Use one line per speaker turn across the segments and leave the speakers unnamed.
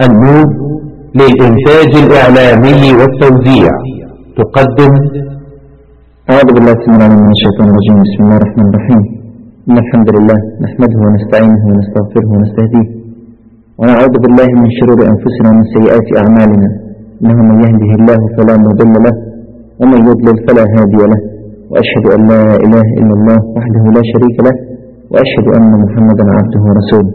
النور للإنتاج الإعلامي والتوزيع تقدم
أعوذ بالله السميع العليم من الشيطان الرجيم بسم الله الرحمن الرحيم إن الحمد لله نحمده ونستعينه ونستغفره ونستهديه ونعوذ بالله من شرور أنفسنا ومن سيئات أعمالنا إنه من يهده الله فلا مضل له ومن يضلل فلا هادي له وأشهد أن لا إله إلا الله وحده لا شريك له وأشهد أن محمدا عبده ورسوله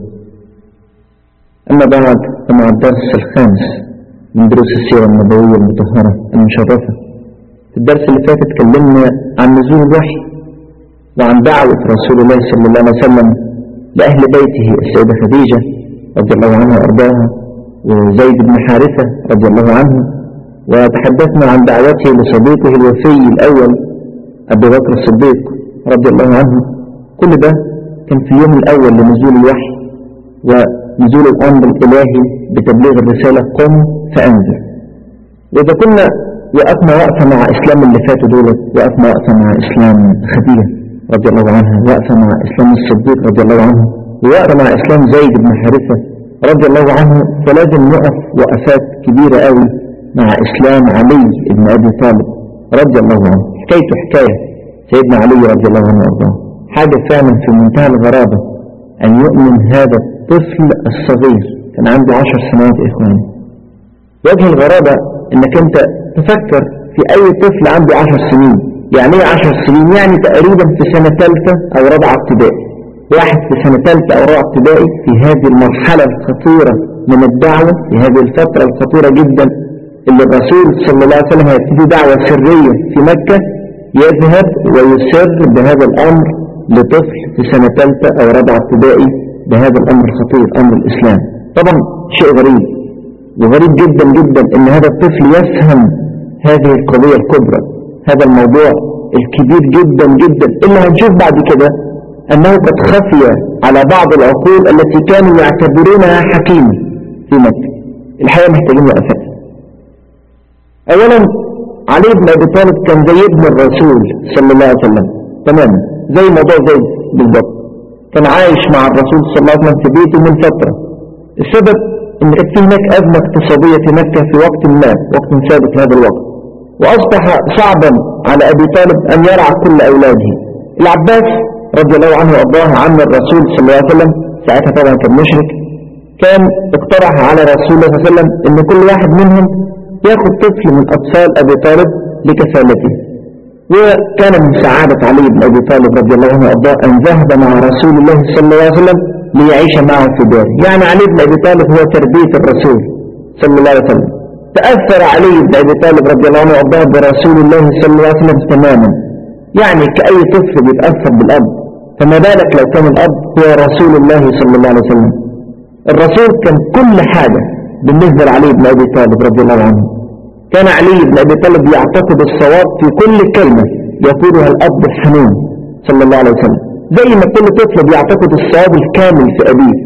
أما بعد فمع الدرس الخامس من دروس السيرة النبوية المطهرة المشرفة في الدرس اللي فات اتكلمنا عن نزول الوحي وعن دعوة رسول الله صلى الله عليه وسلم لأهل بيته السيدة خديجة رضي الله عنها وأرضاها وزيد بن حارثة رضي الله عنه وتحدثنا عن دعوته لصديقه الوفي الأول أبي بكر الصديق رضي الله عنه كل ده كان في اليوم الأول لنزول الوحي ونزول الأمر الإلهي بتبليغ الرسالة قم فأنذر وإذا كنا وقفنا وقفة مع إسلام اللي فاتوا دولت وقفنا وقفة مع إسلام خديجة رضي الله عنها وقفة مع إسلام الصديق رضي الله عنه ووقفة مع إسلام زيد بن حارثة رضي الله عنه فلازم نقف وقفات كبيرة قوي مع إسلام علي بن أبي طالب رضي الله عنه حكايته حكاية سيدنا علي رضي الله عنه وارضاه حاجة فعلا في منتهى الغرابة أن يؤمن هذا الطفل الصغير كان عنده عشر سنوات يا إخواني وجه الغرابة أنك أنت تفكر في أي طفل عنده عشر سنين يعني ايه عشر سنين يعني تقريبا في سنة ثالثة أو رابعة ابتدائي واحد في سنة ثالثة أو رابعة ابتدائي في هذه المرحلة الخطيرة من الدعوة في هذه الفترة الخطيرة جدا اللي الرسول صلى الله عليه وسلم هيبتدي دعوة سرية في مكة يذهب ويسر بهذا الأمر لطفل في سنة ثالثة أو رابعة ابتدائي بهذا الأمر الخطير أمر الإسلام طبعا شيء غريب وغريب جدا جدا أن هذا الطفل يفهم هذه القضية الكبرى هذا الموضوع الكبير جدا جدا اللي هنشوف بعد كده أنه قد خفي على بعض العقول التي كانوا يعتبرونها حكيمة في مكة الحقيقة محتاجين وقفات أولا علي بن أبي طالب كان زي ابن الرسول صلى الله عليه وسلم تماما زي موضوع زي بالضبط كان عايش مع الرسول صلى الله عليه وسلم في بيته من فترة السبب ان كانت في هناك أزمة اقتصادية في مكة في وقت ما وقت ثابت هذا الوقت وأصبح صعبا على أبي طالب أن يرعى كل أولاده العباس رضي الله عنه وأرضاه عم الرسول صلى الله عليه وسلم ساعتها طبعا كان مشرك كان اقترح على رسول الله صلى الله عليه وسلم أن كل واحد منهم ياخذ طفل من أطفال أبي طالب لكفالته وكان من سعادة علي بن أبي طالب رضي الله عنه وأرضاه أن ذهب مع رسول الله صلى الله عليه وسلم ليعيش معه في داره يعني علي بن أبي طالب هو تربية الرسول صلى الله عليه وسلم تأثر علي بن أبي طالب رضي الله عنه وأرضاه برسول الله صلى الله عليه وسلم تماما يعني كأي طفل بيتأثر بالأب فما بالك لو كان الأب هو رسول الله صلى الله عليه وسلم الرسول كان كل حاجة بالنسبة لعلي بن أبي طالب رضي الله عنه كان علي بن أبي طالب يعتقد الصواب في كل كلمة يقولها الأب الحنون صلى الله عليه وسلم زي ما كل طفل بيعتقد الصواب الكامل في أبيه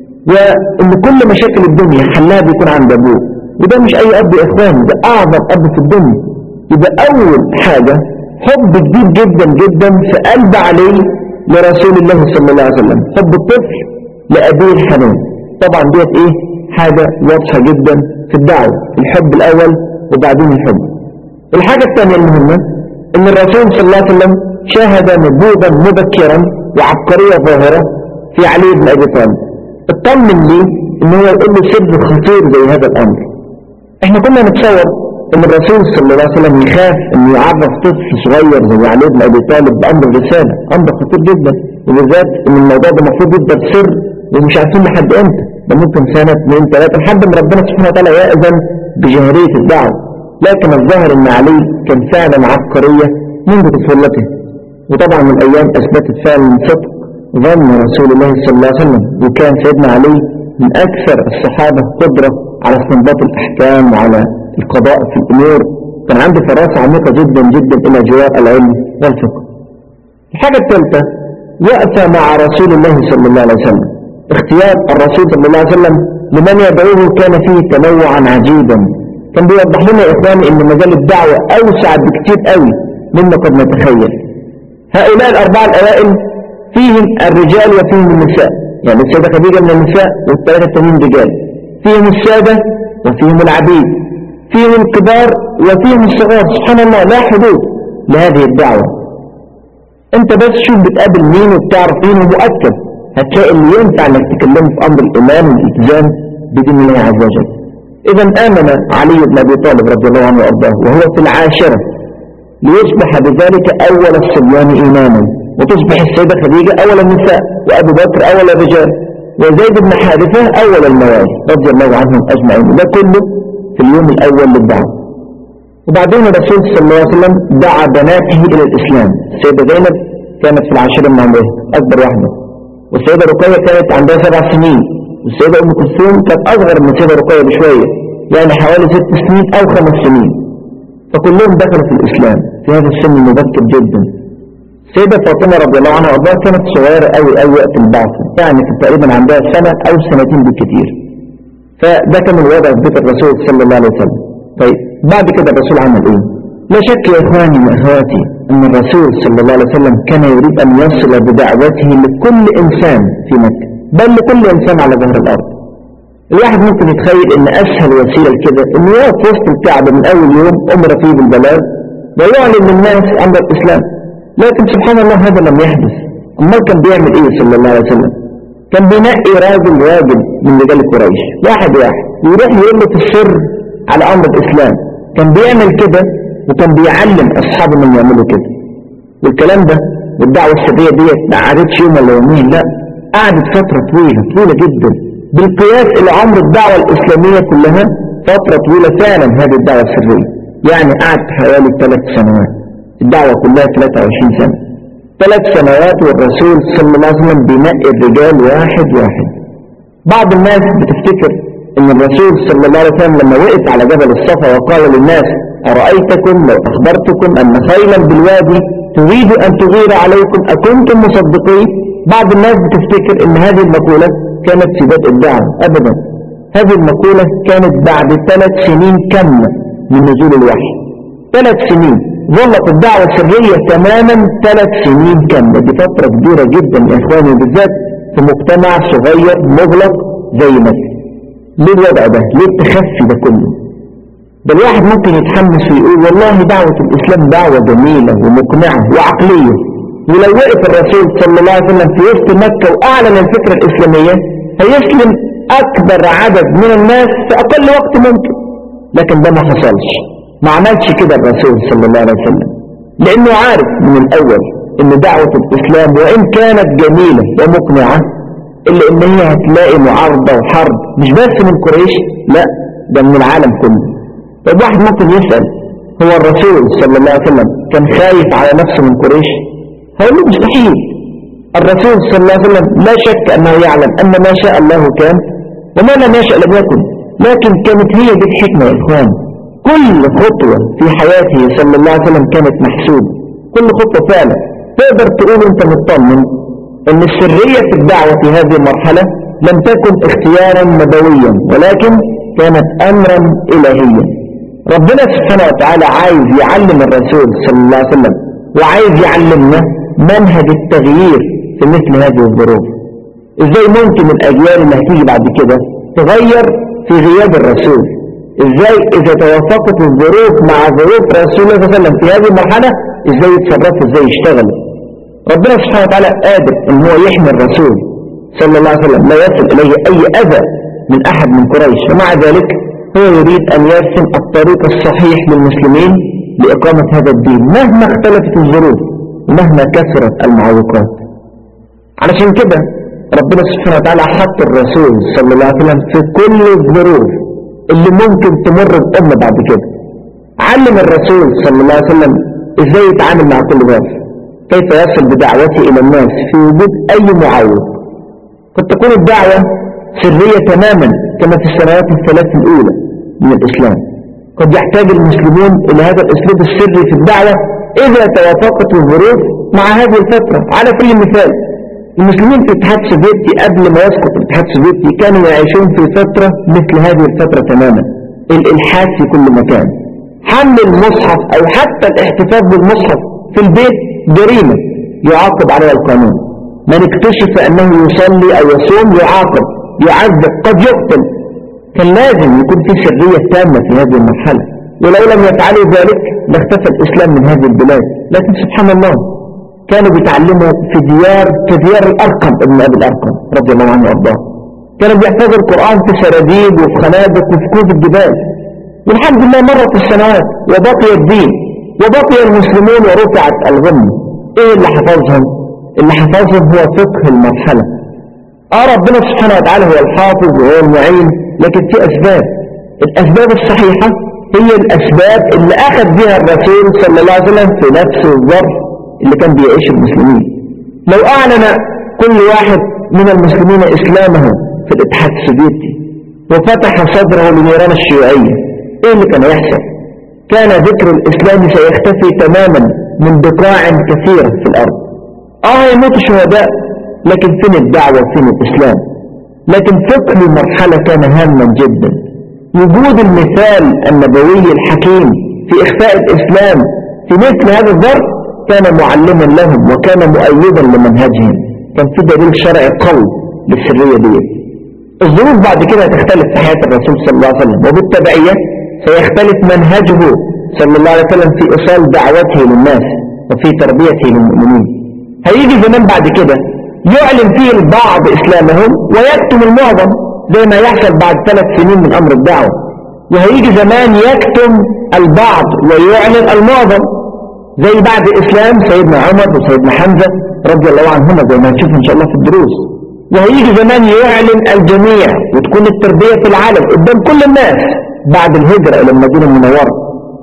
وإن كل مشاكل الدنيا حلها بيكون عند أبوه وده مش أي أب يا إخوان ده أعظم أب في الدنيا يبقى أول حاجة حب كبير جدا جدا في قلب علي لرسول الله صلى الله عليه وسلم حب الطفل لأبيه الحنون طبعا ديت إيه حاجة واضحة جدا في الدعوة الحب الأول وبعدين الحب الحاجة الثانية المهمة ان الرسول صلى الله عليه وسلم شاهد نبوغا مبكرا وعبقرية ظاهرة في علي بن أبي طالب اطمن لي ان هو يقول له سر خطير زي هذا الأمر احنا كنا نتصور ان الرسول صلى الله عليه وسلم يخاف انه يعرف طفل صغير زي علي بن أبي طالب بأمر الرسالة أمر خطير جدا وبالذات ان الموضوع ده المفروض يفضل سر ومش عارفين لحد امتى ده ممكن سنة اثنين ثلاثة لحد ما ربنا سبحانه وتعالى يأذن بجهرية الدعوة لكن الظاهر ان علي كان فعلا عبقرية منذ طفولته وطبعا من ايام اثبتت فعلا صدق ظن رسول الله صلى الله عليه وسلم وكان سيدنا علي من اكثر الصحابة قدرة على استنباط الاحكام وعلى القضاء في الامور كان عنده فراسة عميقة جدا جدا الى جوار العلم والفقه الحاجة الثالثة وقف مع رسول الله صلى الله عليه وسلم اختيار الرسول صلى الله عليه وسلم لمن يدعوه كان فيه تنوعا عجيبا كان بيوضح لنا يا إخواني أن مجال الدعوة أوسع بكتير قوي مما قد نتخيل هؤلاء الأربعة الأوائل فيهم الرجال وفيهم النساء يعني السيدة خديجة من النساء والثلاثة التانيين رجال فيهم السادة وفيهم العبيد فيهم الكبار وفيهم الصغار سبحان الله لا حدود لهذه الدعوة انت بس شوف بتقابل مين وبتعرف مين ومؤكد هتلاقي اللي ينفع انك تكلمه في امر الايمان والالتزام بدين الله عز وجل اذا امن علي بن ابي طالب رضي الله عنه وارضاه وهو في العاشرة ليصبح بذلك اول الصبيان ايمانا وتصبح السيدة خديجة اول النساء وابو بكر اول الرجال وزيد بن حارثة اول الموالي رضي الله عنهم اجمعين ده كله في اليوم الاول للدعوة وبعدين الرسول صلى الله عليه وسلم دعا بناته الى الاسلام السيدة زينب كانت في العاشرة من عمرها اكبر واحدة والسيدة رقية كانت عندها سبع سنين والسيدة ام كلثوم كانت اصغر من السيدة رقية بشوية يعني حوالي ست سنين او خمس سنين فكلهم دخلوا في الاسلام في هذا السن المبكر جدا السيدة فاطمة رضي الله عنها وارضاها كانت صغيرة قوي قوي وقت البعث يعني كانت تقريبا عندها سنة او سنتين بالكثير فده كان الوضع في بيت الرسول صلى الله عليه وسلم طيب بعد كده الرسول عمل ايه لا شك يا اخواني واخواتي ان الرسول صلى الله عليه وسلم كان يريد ان يصل بدعوته لكل انسان في مكة بل لكل انسان على ظهر الارض الواحد ممكن يتخيل ان اسهل وسيلة كده انه يقف وسط الكعبة من اول يوم امر فيه بالبلاغ ويعلن للناس امر الاسلام لكن سبحان الله هذا لم يحدث امال كان بيعمل ايه صلى الله عليه وسلم كان بينقي راجل راجل من رجال قريش واحد واحد ويروح يقول له في السر على امر الاسلام كان بيعمل كده وكان بيعلم اصحابه من يعملوا كده والكلام ده والدعوة السرية ديت ما قعدتش يوم ولا يومين لا قعدت فترة طويلة طويلة جدا بالقياس الى عمر الدعوة الاسلامية كلها فترة طويلة فعلا هذه الدعوة السرية يعني قعدت حوالي ثلاث سنوات الدعوة كلها 23 سنة ثلاث سنوات والرسول صلى الله عليه وسلم بينقي الرجال واحد واحد بعض الناس بتفتكر ان الرسول صلى الله عليه وسلم لما وقف على جبل الصفا وقال للناس أرأيتكم لو أخبرتكم أن خيلا بالوادي تريد أن تغير عليكم أكنتم مصدقين بعض الناس بتفتكر ان هذه المقولة كانت في بدء الدعوة أبدا هذه المقولة كانت بعد ثلاث سنين كاملة من نزول الوحي ثلاث سنين ظلت الدعوة السرية تماما ثلاث سنين كاملة دي فترة كبيرة جدا يا إخواني بالذات في مجتمع صغير مغلق زي مصر ليه الوضع ده ليه التخفي ده كله ده الواحد ممكن يتحمس ويقول والله دعوة الإسلام دعوة جميلة ومقنعة وعقلية ولو وقف الرسول صلى الله عليه وسلم في وسط مكة وأعلن الفكرة الإسلامية هيسلم أكبر عدد من الناس في أقل وقت ممكن لكن ده ما حصلش ما عملش كده الرسول صلى الله عليه وسلم لأنه عارف من الأول أن دعوة الإسلام وإن كانت جميلة ومقنعة إلا أن هي هتلاقي معارضة وحرب مش بس من قريش لا ده من العالم كله طب واحد ممكن يسأل هو الرسول صلى الله عليه وسلم كان خايف على نفسه من قريش هقول له مستحيل الرسول صلى الله عليه وسلم لا شك أنه يعلم أن ما شاء الله كان وما لم يشاء لم يكن لكن كانت هي دي الحكمة يا إخوان كل خطوة في حياته صلى الله عليه وسلم كانت محسوبة كل خطوة فعلا تقدر تقول انت مطمن ان السرية في الدعوة في هذه المرحلة لم تكن اختيارا نبويا ولكن كانت امرا الهيا ربنا سبحانه وتعالى عايز يعلم الرسول صلى الله عليه وسلم وعايز يعلمنا منهج التغيير في مثل هذه الظروف ازاي ممكن الاجيال اللي هتيجي بعد كده تغير في غياب الرسول ازاي اذا توافقت الظروف مع ظروف رسول الله صلى الله عليه وسلم في هذه المرحلة ازاي يتصرفوا ازاي يشتغلوا ربنا سبحانه وتعالى قادر ان هو يحمي الرسول صلى الله عليه وسلم لا يصل اليه اي اذى من احد من قريش ومع ذلك هو يريد ان يرسم الطريق الصحيح للمسلمين لاقامة هذا الدين مهما اختلفت الظروف ومهما كثرت المعوقات علشان كده ربنا سبحانه وتعالى حط الرسول صلى الله عليه وسلم في كل الظروف اللي ممكن تمر الأمة بعد كده علم الرسول صلى الله عليه وسلم ازاي يتعامل مع كل ظرف كيف يصل بدعوته إلى الناس في وجود أي معوق قد تكون الدعوة سرية تماما كما في السنوات الثلاث الأولى من الإسلام قد يحتاج المسلمون إلى هذا الأسلوب السري في الدعوة إذا توافقت الظروف مع هذه الفترة على كل مثال المسلمين في الاتحاد السوفيتي قبل ما يسقط الاتحاد السوفيتي كانوا يعيشون في فترة مثل هذه الفترة تماما الإلحاد في كل مكان حمل المصحف أو حتى الاحتفاظ بالمصحف في البيت جريمة يعاقب عليها القانون من اكتشف أنه يصلي أو يصوم يعاقب يعذب قد يقتل كان لازم يكون في سرية تامة في هذه المرحلة ولو لم يفعلوا ذلك لاختفى الإسلام من هذه البلاد لكن سبحان الله كانوا بيتعلموا في ديار كديار الأرقم ابن أبي الأرقم رضي الله عنه وأرضاه كانوا بيحفظوا القرآن في سراديب وفي خنادق وفي كوز الجبال والحمد لله مرت السنوات وبقي الدين وبقي المسلمون ورفعت الغمة ايه اللي حفظهم اللي حفظهم هو فقه المرحلة اه ربنا سبحانه وتعالى هو الحافظ وهو المعين لكن في اسباب الاسباب الصحيحة هي الاسباب اللي اخذ بها الرسول صلى الله عليه وسلم في نفس الظرف اللي كان بيعيش المسلمين لو اعلن كل واحد من المسلمين اسلامه في الاتحاد السوفيتي وفتح صدره لنيران الشيوعية ايه اللي كان يحصل كان ذكر الاسلام سيختفي تماما من بقاع كثيرة في الارض اه يموت شهداء لكن فين الدعوة فين الاسلام لكن فقه المرحلة كان هاما جدا وجود المثال النبوي الحكيم في اخفاء الاسلام في مثل هذا الظرف كان معلما لهم وكان مؤيدا لمنهجهم كان في دليل شرعي قوي للسرية دي الظروف بعد كده هتختلف في حياة الرسول صلى الله عليه وسلم وبالتبعية سيختلف منهجه صلى الله عليه وسلم في إيصال دعوته للناس وفي تربيته للمؤمنين هيجي زمان بعد كده يعلن فيه البعض إسلامهم ويكتم المعظم زي ما يحصل بعد ثلاث سنين من أمر الدعوة وهيجي زمان يكتم البعض ويعلن المعظم زي بعد الإسلام سيدنا عمر وسيدنا حمزة رضي الله عنهما زي ما نشوف إن شاء الله في الدروس وهيجي زمان يعلن الجميع وتكون التربية في العالم قدام كل الناس بعد الهجرة إلى المدينة المنورة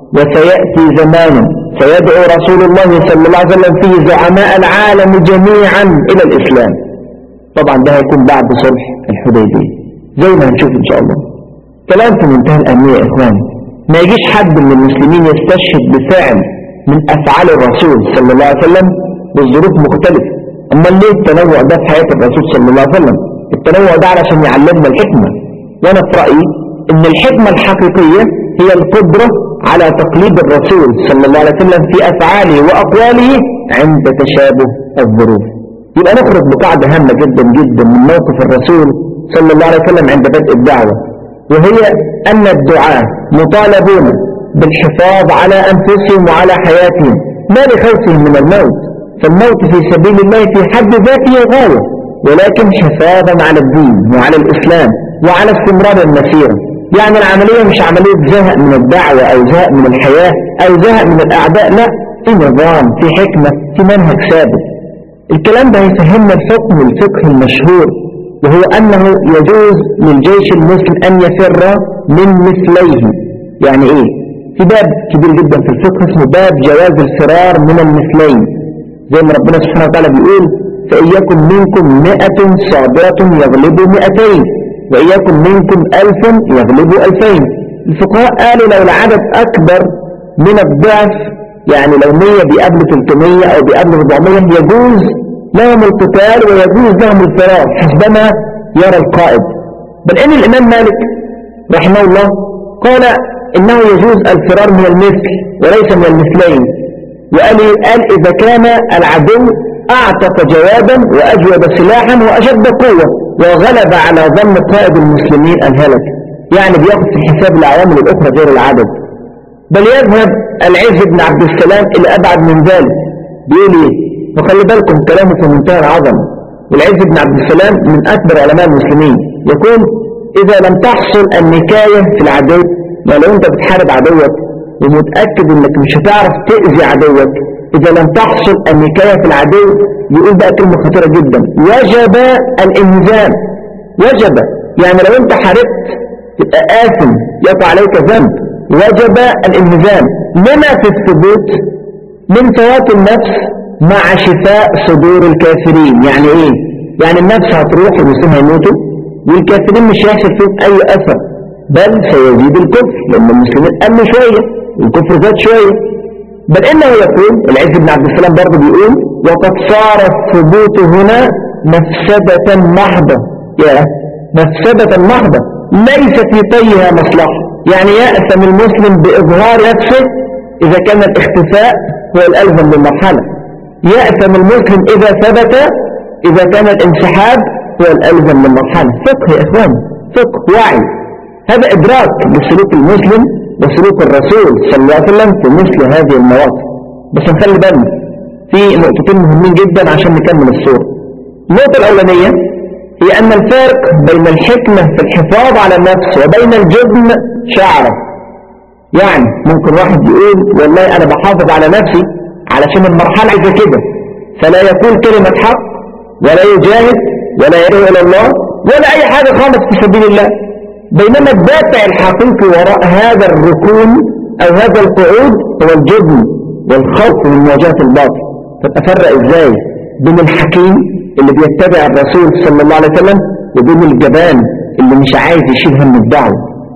وسيأتي زمان سيدعو رسول الله صلى الله عليه وسلم فيه زعماء العالم جميعا إلى الإسلام طبعا ده هيكون بعد صلح الحديبية زي ما هنشوف إن شاء الله كلام في منتهى الأهمية يا إخواني ما يجيش حد من المسلمين يستشهد بفعل من أفعال الرسول صلى الله عليه وسلم والظروف مختلفة أما ليه التنوع ده في حياة الرسول صلى الله عليه وسلم التنوع ده علشان يعلمنا الحكمة وأنا في رأيي إن الحكمة الحقيقية هي القدرة على تقليد الرسول صلى الله عليه وسلم في أفعاله وأقواله عند تشابه الظروف يبقى نخرج بقاعدة هامة جدا جدا من موقف الرسول صلى الله عليه وسلم عند بدء الدعوة وهي أن الدعاة مطالبون بالحفاظ على أنفسهم وعلى حياتهم ما لخوفهم من الموت فالموت في سبيل الله في حد ذاته غاية ولكن حفاظا على الدين وعلى الإسلام وعلى استمرار المسيرة يعني العملية مش عملية زهق من الدعوة أو زهق من الحياة أو زهق من الأعداء لا في نظام في حكمة في منهج ثابت الكلام ده يفهمنا الحكم الفقه المشهور وهو أنه يجوز للجيش المسلم أن يفر من مثليه يعني إيه في باب كبير جدا في الفقه اسمه باب جواز الفرار من المثلين زي ما ربنا سبحانه وتعالى بيقول فإن يكن منكم مئة صابرة يغلبوا مئتين وإن يكن منكم ألف يغلبوا ألفين الفقهاء قالوا لو العدد أكبر من الضعف يعني لو 100 بيقابلوا 300 أو بيقابلوا 400 يجوز لهم القتال ويجوز لهم الفرار حسبما يرى القائد بل إن الإمام مالك رحمه الله قال إنه يجوز الفرار من المثل وليس من المثلين وقال قال إذا كان العدو أعتق جوابا وأجود سلاحا وأشد قوة وغلب على ظن قائد المسلمين الهلك يعني بياخذ في حساب العوامل الأخرى غير العدد بل يذهب العز بن عبد السلام إلى أبعد من ذلك بيقول إيه وخلي بالكم كلامه في منتهى العظمة والعز بن عبد السلام من أكبر علماء المسلمين يقول إذا لم تحصل النكاية في العدو يعني لو أنت بتحارب عدوك ومتأكد أنك مش هتعرف تأذي عدوك إذا لم تحصل النكاية في العدو يقول بقى كلمة خطيرة جدا وجب الانهزام وجب يعني لو أنت حاربت تبقى آثم يقع عليك ذنب وجب الانهزام لما في الثبوت من فوات النفس مع شفاء صدور الكافرين يعني ايه يعني النفس هتروح المسلمين هيموتوا والكافرين مش هيحصل فيهم اي اثر بل سيزيد الكفر لان المسلمين قلوا شوية الكفر زاد شوية بل انه يقول العز بن عبد السلام برضه بيقول وقد صار الثبوت هنا مفسدة محضة يا مفسدة محضة ليس في طيها مصلحة يعني يأثم المسلم بإظهار نفسه إذا كان الاختفاء هو الألزم للمرحلة يأثم المسلم إذا ثبت إذا كان الانسحاب هو الألزم للمرحلة فقه يا إخوان فقه وعي هذا إدراك لسلوك المسلم وسلوك الرسول صلى الله عليه وسلم في مثل هذه المواقف بس نخلي بالنا في نقطتين مهمين جدا عشان نكمل الصورة النقطة الأولانية هي أن الفرق بين الحكمة في الحفاظ على النفس وبين الجبن شعرة يعني ممكن واحد يقول والله أنا بحافظ على نفسي علشان المرحلة عايزة كده فلا يقول كلمة حق ولا يجاهد ولا يدعو إلى الله ولا أي حاجة خالص في سبيل الله بينما الدافع الحقيقي وراء هذا الركون أو هذا القعود هو الجبن والخوف من مواجهة الباطل فتفرق إزاي بين الحكيم اللي بيتبع الرسول صلى الله عليه وسلم وبين الجبان اللي مش عايز يشيل هم الدعوة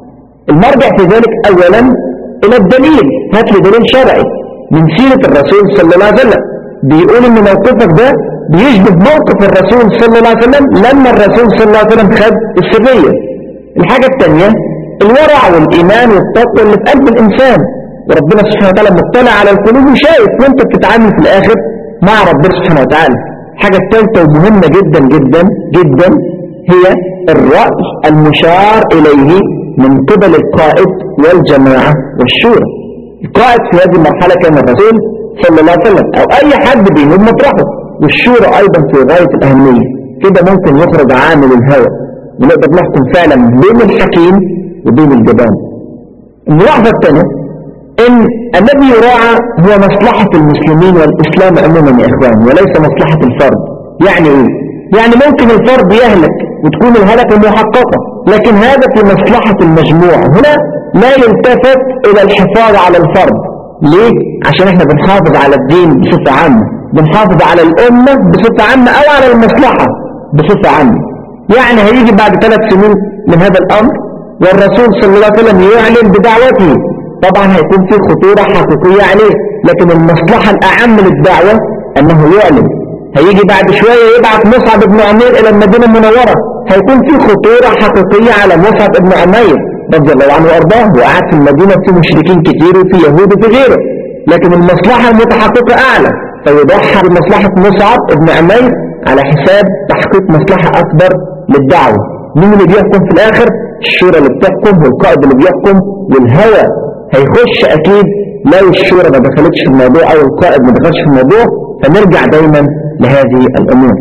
المرجع في ذلك أولا إلى الدليل هات لي دليل شرعي من سيرة الرسول صلى الله عليه وسلم بيقول إن موقفك ده بيشبه موقف الرسول صلى الله عليه وسلم لما الرسول صلى الله عليه وسلم خد السرية الحاجة الثانية الورع والإيمان والتقوى اللي في قلب الإنسان وربنا سبحانه وتعالى مطلع على القلوب وشايف وانت بتتعامل في الآخر مع ربنا سبحانه وتعالى الحاجة الثالثة ومهمة جدا جدا جدا هي الرأي المشار إليه من قبل القائد والجماعة والشورى القائد في هذه المرحلة كان الرسول صلى الله عليه وسلم أو أي حد بيهم مطرحه والشورى أيضا في غاية الأهمية كده ممكن يخرج عامل الهوى ونقدر نحكم فعلا بين الحكيم وبين الجبان الملاحظة الثانية ان الذي يراعى هو مصلحة المسلمين والإسلام عموما يا إخوان وليس مصلحة الفرد يعني إيه؟ يعني ممكن الفرد يهلك وتكون الهلكة محققة لكن هذا في مصلحة المجموع هنا لا يلتفت إلى الحفاظ على الفرد ليه؟ عشان احنا بنحافظ على الدين بصفة عامة بنحافظ على الأمة بصفة عامة أو على المصلحة بصفة عامة يعني هيجي بعد ثلاث سنين من هذا الأمر والرسول صلى الله عليه وسلم يعلن بدعوته طبعا هيكون في خطورة حقيقية عليه لكن المصلحة الأعم للدعوة أنه يعلن هيجي بعد شوية يبعث مصعب بن عمير إلى المدينة المنورة هيكون في خطورة حقيقية على مصعب بن عمير رضي الله عنه وأرضاه وقعد في المدينة في مشركين كتير وفي يهود وفي غيره لكن المصلحة المتحققة أعلى فيضحى بمصلحة مصعب بن عمير على حساب تحقيق مصلحة أكبر للدعوة مين اللي بيحكم في الآخر الشورى اللي بتحكم والقائد اللي بيحكم والهوى هيخش أكيد لو الشورى ما دخلتش في الموضوع أو القائد ما دخلش في الموضوع فنرجع دايما لهذه الأمور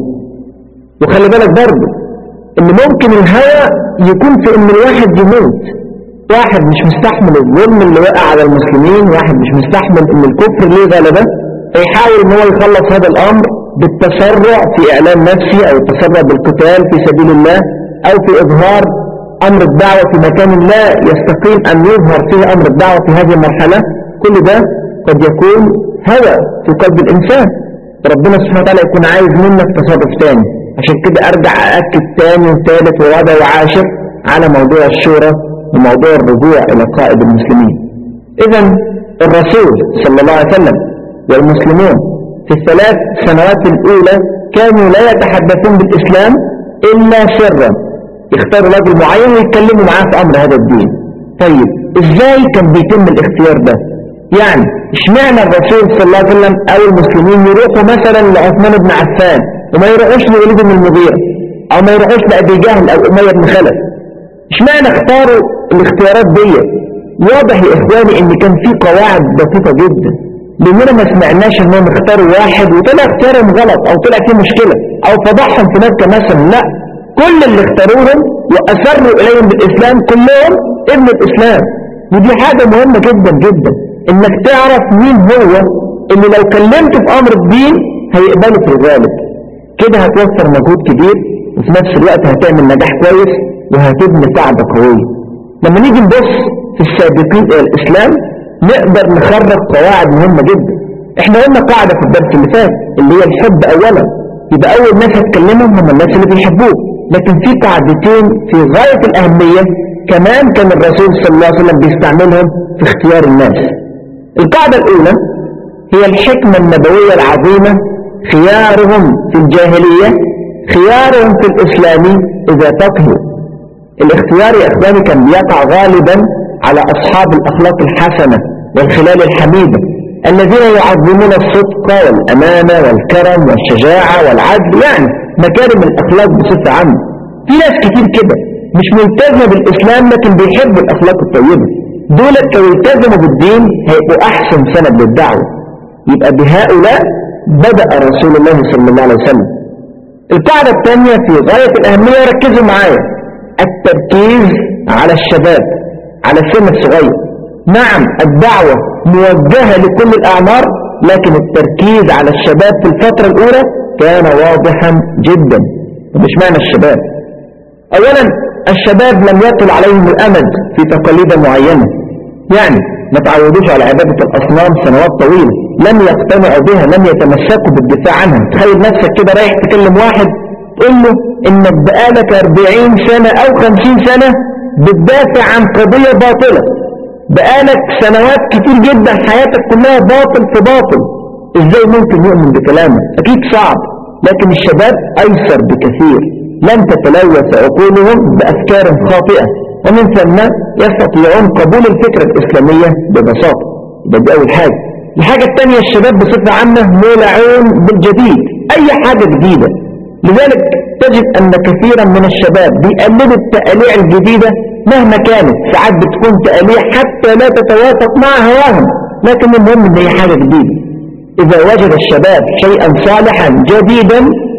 وخلي بالك برضه ان ممكن الهوى يكون في ان الواحد يموت واحد مش مستحمل الظلم اللي وقع على المسلمين واحد مش مستحمل ان الكفر ليه غلبة فيحاول ان هو يخلص هذا الامر بالتسرع في اعلان نفسه او التسرع بالقتال في سبيل الله او في اظهار امر الدعوة في مكان لا يستقيم ان يظهر فيه امر الدعوة في هذه المرحلة كل ده قد يكون هوى في قلب الانسان ربنا سبحانه وتعالى يكون عايز منك تصرف تاني عشان كده ارجع ااكد تاني وثالث ورابع وعاشر على موضوع الشورى وموضوع الرجوع الى قائد المسلمين اذا الرسول صلى الله عليه وسلم والمسلمون في الثلاث سنوات الاولى كانوا لا يتحدثون بالاسلام الا سرا يختاروا رجل معين ويتكلموا معاه في امر هذا الدين طيب ازاي كان بيتم الاختيار ده يعني اشمعنى الرسول صلى الله عليه وسلم او المسلمين يروحوا مثلا لعثمان بن عفان وما يروحوش لوليد بن المغيرة او ما يروحوش لأبي جهل او أمية بن خلف اشمعنى اختاروا الاختيارات دي واضح يا اخواني ان كان في قواعد بسيطة جدا لاننا ما سمعناش انهم اختاروا واحد وطلع اختيارهم غلط او طلع فيه مشكلة او فضحهم في مكة مثلا لا كل اللي اختاروهم واثروا اليهم بالاسلام كلهم ابن الاسلام ودي حاجة مهمة جدا جدا انك تعرف مين هو اللي لو كلمته في امر الدين هيقبله في الغالب كده هتوفر مجهود كبير وفي نفس الوقت هتعمل نجاح كويس وهتبني قاعدة قوية لما نيجي نبص في السابقين الى الاسلام نقدر نخرج قواعد مهمة جدا احنا قلنا قاعدة في الدرس اللي فات اللي هي الحب اولا يبقى اول ناس هتكلمهم هم الناس اللي بيحبوه لكن في قاعدتين في غاية الاهمية كمان كان الرسول صلى الله عليه وسلم بيستعملهم في اختيار الناس القاعدة الاولى هي الحكمة النبوية العظيمة خيارهم في الجاهلية خيارهم في الإسلام إذا فقهوا الاختيار يا إخواني كان بيقع غالبا على أصحاب الأخلاق الحسنة والخلال الحميدة الذين يعظمون الصدق والأمانة والكرم والشجاعة والعدل يعني مكارم الأخلاق بصفة عامة في ناس كتير كده مش ملتزم بالإسلام لكن بيحب الأخلاق الطيبة دولت لو التزموا بالدين هيبقوا أحسن سند للدعوة يبقى بهؤلاء بدأ رسول الله صلى الله عليه وسلم القاعدة الثانية في غاية الأهمية ركزوا معايا التركيز على الشباب على السن الصغير نعم الدعوة موجهة لكل الأعمار لكن التركيز على الشباب في الفترة الأولى كان واضحا جدا مش معنى الشباب أولا الشباب لم يطل عليهم الأمد في تقاليد معينة يعني ما تعودوش على عبادة الأصنام سنوات طويلة لم يقتنعوا بها لم يتمسكوا بالدفاع عنها تخيل نفسك كده رايح تكلم واحد تقول له انك بقالك 40 سنة او 50 سنة بتدافع عن قضية باطلة بقالك سنوات كتير جدا حياتك كلها باطل في باطل ازاي ممكن يؤمن بكلامك اكيد صعب لكن الشباب ايسر بكثير لن تتلوث عقولهم بافكار خاطئة ومن ثم يستطيعون قبول الفكرة الاسلامية ببساطة ده دي اول حاجة الحاجة الثانية الشباب بصفة عامة مولعون بالجديد اي حاجة جديدة لذلك تجد ان كثيرا من الشباب بيقلدوا التقاليع الجديدة مهما كانت ساعات بتكون تقاليع حتى لا تتوافق مع هواهم لكن المهم ان هي حاجة جديدة اذا وجد الشباب شيئا صالحا جديدا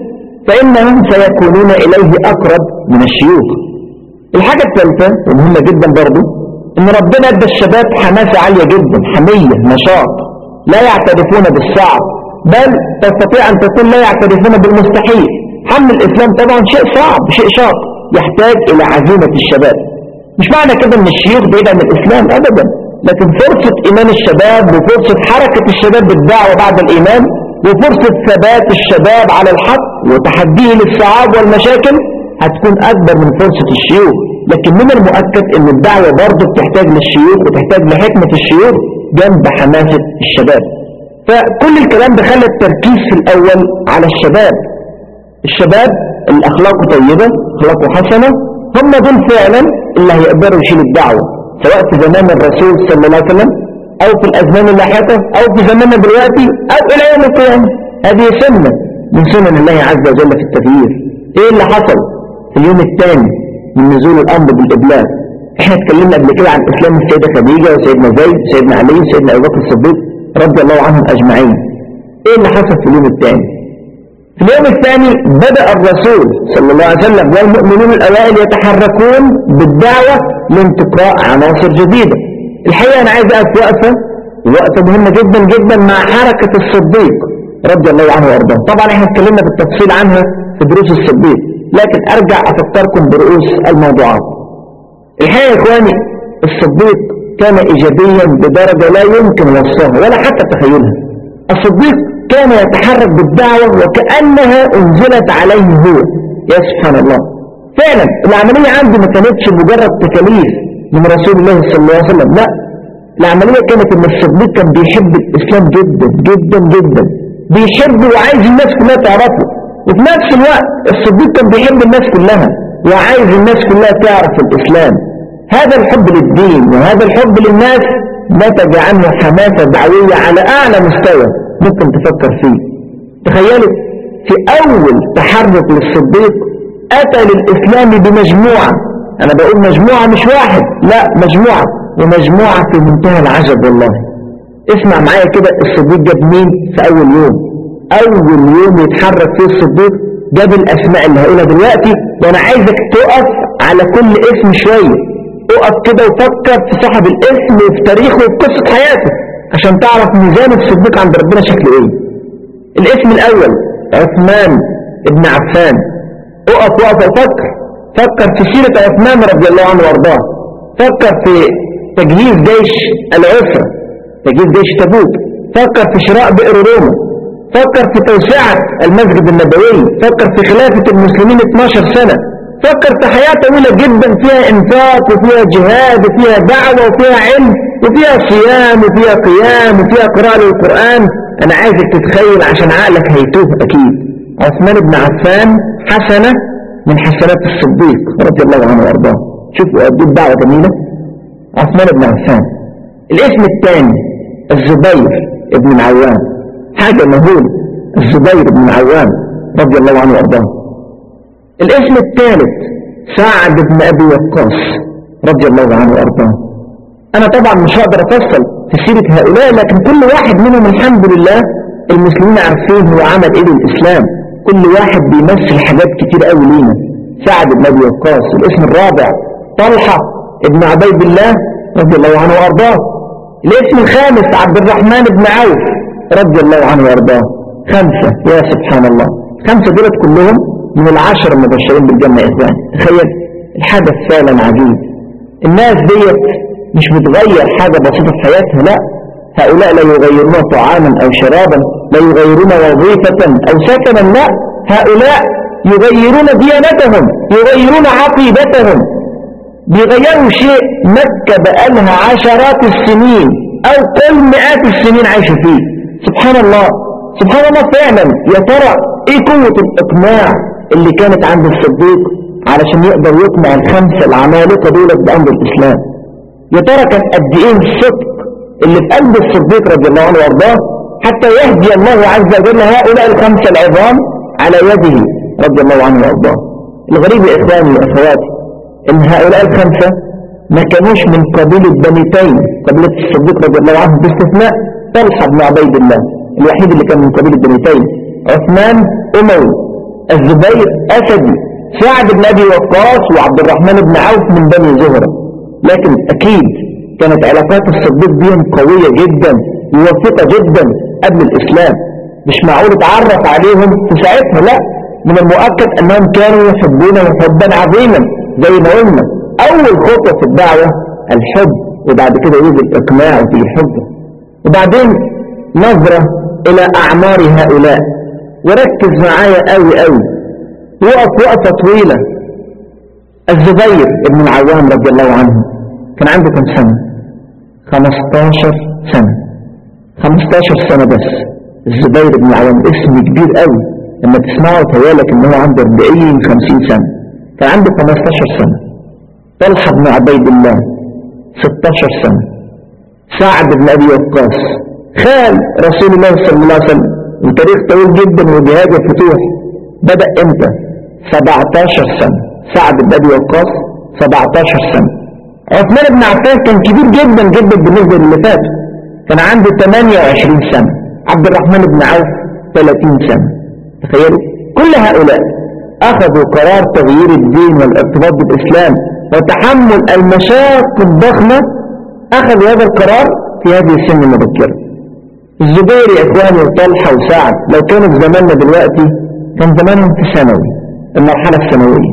فانهم سيكونون اليه اقرب من الشيوخ الحاجة الثالثة ومهمة جدا برضو ان ربنا ادى الشباب حماسة عالية جدا حمية نشاط لا يعترفون بالصعب بل تستطيع ان تكون لا يعترفون بالمستحيل حمل الاسلام طبعا شيء صعب شيء شاق يحتاج الى عزيمة الشباب مش معنى كده ان الشيوخ بعيد عن الاسلام ابدا لكن فرصة ايمان الشباب وفرصة حركة الشباب بالدعوة بعد الايمان وفرصة ثبات الشباب على الحق وتحديه للصعاب والمشاكل هتكون اكبر من فرصة الشيوخ لكن من المؤكد ان الدعوة برضه بتحتاج للشيوخ وتحتاج لحكمة الشيوخ جنب حماسة الشباب فكل الكلام ده خلى التركيز في الاول على الشباب الشباب الاخلاق طيبة اخلاقه حسنة هم دول فعلا اللي هيقدروا يشيلوا الدعوة سواء في زمان الرسول صلى الله عليه وسلم او في الازمان اللاحقة او في زماننا دلوقتي او الى يوم القيامة هذه سنة من سنن الله عز وجل في التغيير ايه اللي حصل في اليوم الثاني من نزول الامر بالابلاغ احنا اتكلمنا قبل كده عن اسلام السيدة خديجة وسيدنا زيد وسيدنا علي وسيدنا ابو بكر الصديق رضي الله عنهم اجمعين ايه اللي حصل في اليوم الثاني في اليوم الثاني بدأ الرسول صلى الله عليه وسلم والمؤمنون الأوائل يتحركون بالدعوة لانتقاء عناصر جديدة الحقيقة أنا عايز أقف وقفة وقفة مهمة جدا جدا مع حركة الصديق رضي الله عنه وارضاه طبعا احنا اتكلمنا بالتفصيل عنها في دروس الصديق لكن ارجع افكركم برؤوس الموضوعات الحقيقة يا اخواني الصديق كان ايجابيا بدرجة لا يمكن وصفها ولا حتى تخيلها الصديق كان يتحرك بالدعوة وكأنها انزلت عليه هو يا سبحان الله فعلا العملية عنده ما كانتش مجرد تكاليف من رسول الله صلى الله عليه وسلم لا العملية كانت ان الصديق كان بيحب الاسلام جدا جدا جدا بيحب وعايز الناس كلها تعرفه وفي نفس الوقت الصديق كان بيحب الناس كلها وعايز الناس كلها تعرف الاسلام هذا الحب للدين وهذا الحب للناس نتج عنه حماسة دعوية على اعلى مستوى ممكن تفكر فيه تخيلوا في اول تحرك للصديق اتى للاسلام بمجموعة انا بقول مجموعة مش واحد لا مجموعة ومجموعة في منتهى العجب والله اسمع معايا كده الصديق جاب مين في اول يوم اول يوم يتحرك فيه الصديق جاب الاسماء اللي هقولها دلوقتي وانا عايزك تقف على كل اسم شوية اقف كده وفكر في صاحب الاسم وفي تاريخه وفي قصة حياته عشان تعرف ميزان الصديق عند ربنا شكله ايه الاسم الاول عثمان ابن عفان اقف وقف وفكر فكر في سيرة عثمان رضي الله عنه وارضاه فكر في تجهيز جيش العسرة تجهيز جيش تبوك فكر في شراء بئر روما فكر في توسعة المسجد النبوي فكر في خلافة المسلمين 12 سنة فكر في حياة طويلة جدا فيها انفاق وفيها جهاد وفيها دعوة وفيها علم وفيها صيام وفيها قيام وفيها قراءة للقرآن انا عايزك تتخيل عشان عقلك هيتوه اكيد عثمان بن عفان حسنة من حسنات الصديق رضي الله عنه وارضاه شوفوا قد الدعوة جميلة عثمان بن عفان الاسم الثاني الزبير بن العوام حاجة مهولة الزبير بن العوام رضي الله عنه وارضاه الاسم الثالث سعد بن أبي وقاص رضي الله عنه وأرضاه أنا طبعا مش هقدر أفصل في سيرة هؤلاء لكن كل واحد منهم الحمد لله المسلمين عارفين هو عمل إيه للإسلام كل واحد بيمثل حاجات كتير قوي لينا سعد بن أبي وقاص الاسم الرابع طلحة ابن عبيد الله رضي الله عنه وأرضاه الاسم الخامس عبد الرحمن بن عوف رضي الله عنه وأرضاه خمسة يا سبحان الله خمسة دولت كلهم من العشر المبشرين بالجنة يا إخوان تخيل الحدث فعلا عجيب الناس ديت مش بتغير حاجة بسيطة في حياتها لا هؤلاء لا يغيرون طعاما أو شرابا لا يغيرون وظيفة أو سكنا لا هؤلاء يغيرون ديانتهم يغيرون عقيدتهم بيغيروا شيء مكة بقالها عشرات السنين أو قل مئات السنين عايشة فيه سبحان الله سبحان الله فعلا يا ترى ايه قوة الاقناع اللي كانت عند الصديق علشان يقدر يقنع الخمسة العمالقة دولت بأمر الإسلام يا ترى كان قد ايه الصدق اللي في قلب الصديق رضي الله عنه وارضاه حتى يهدي الله عز وجل هؤلاء الخمسة العظام على يده رضي الله عنه وارضاه الغريب يا إخواني وأخواتي إن هؤلاء الخمسة ما كانوش من قبيلة بني تيم قبيلة الصديق رضي الله عنه باستثناء طلحة بن عبيد الله الوحيد اللي كان من قبيلة بني تيم عثمان أموي الزبير أسدي سعد بن أبي وقاص وعبد الرحمن بن عوف من بني زهرة لكن أكيد كانت علاقات الصديق بهم قوية جدا ووثيقة جدا قبل الإسلام مش معقول اتعرف عليهم في ساعتها لا من المؤكد أنهم كانوا يحبونه حبا عظيما زي ما قلنا أول خطوة في الدعوة الحب وبعد كده يجي الإقناع وفي الحب وبعدين نظرة إلى أعمار هؤلاء وركز معايا قوي قوي وقف وقفة طويلة الزبير ابن العوام رضي الله عنه كان عنده كم سنة 15 سنة 15 سنة بس الزبير بن العوام اسم كبير قوي لما تسمعه تهيالك ان هو عنده 40 50 سنة كان عنده 15 سنة طلحة بن عبيد الله 16 سنة سعد بن أبي وقاص خال رسول الله صلى الله عليه وسلم وتاريخ طويل جدا وجهاد الفتوح بدأ امتى 17 سنة سعد بن أبي وقاص 17 سنة عثمان بن عفان كان كبير جدا جدا بالنسبة للي فات كان عنده 28 سنة عبد الرحمن بن عوف 30 سنة تخيلوا كل هؤلاء أخذوا قرار تغيير الدين والارتباط بالإسلام وتحمل المشاق الضخمة أخذوا هذا القرار في هذه السن المبكرة الزبير يا إخواني وطلحة وسعد لو كانوا في زماننا دلوقتي كان زمانهم في ثانوي المرحلة الثانوية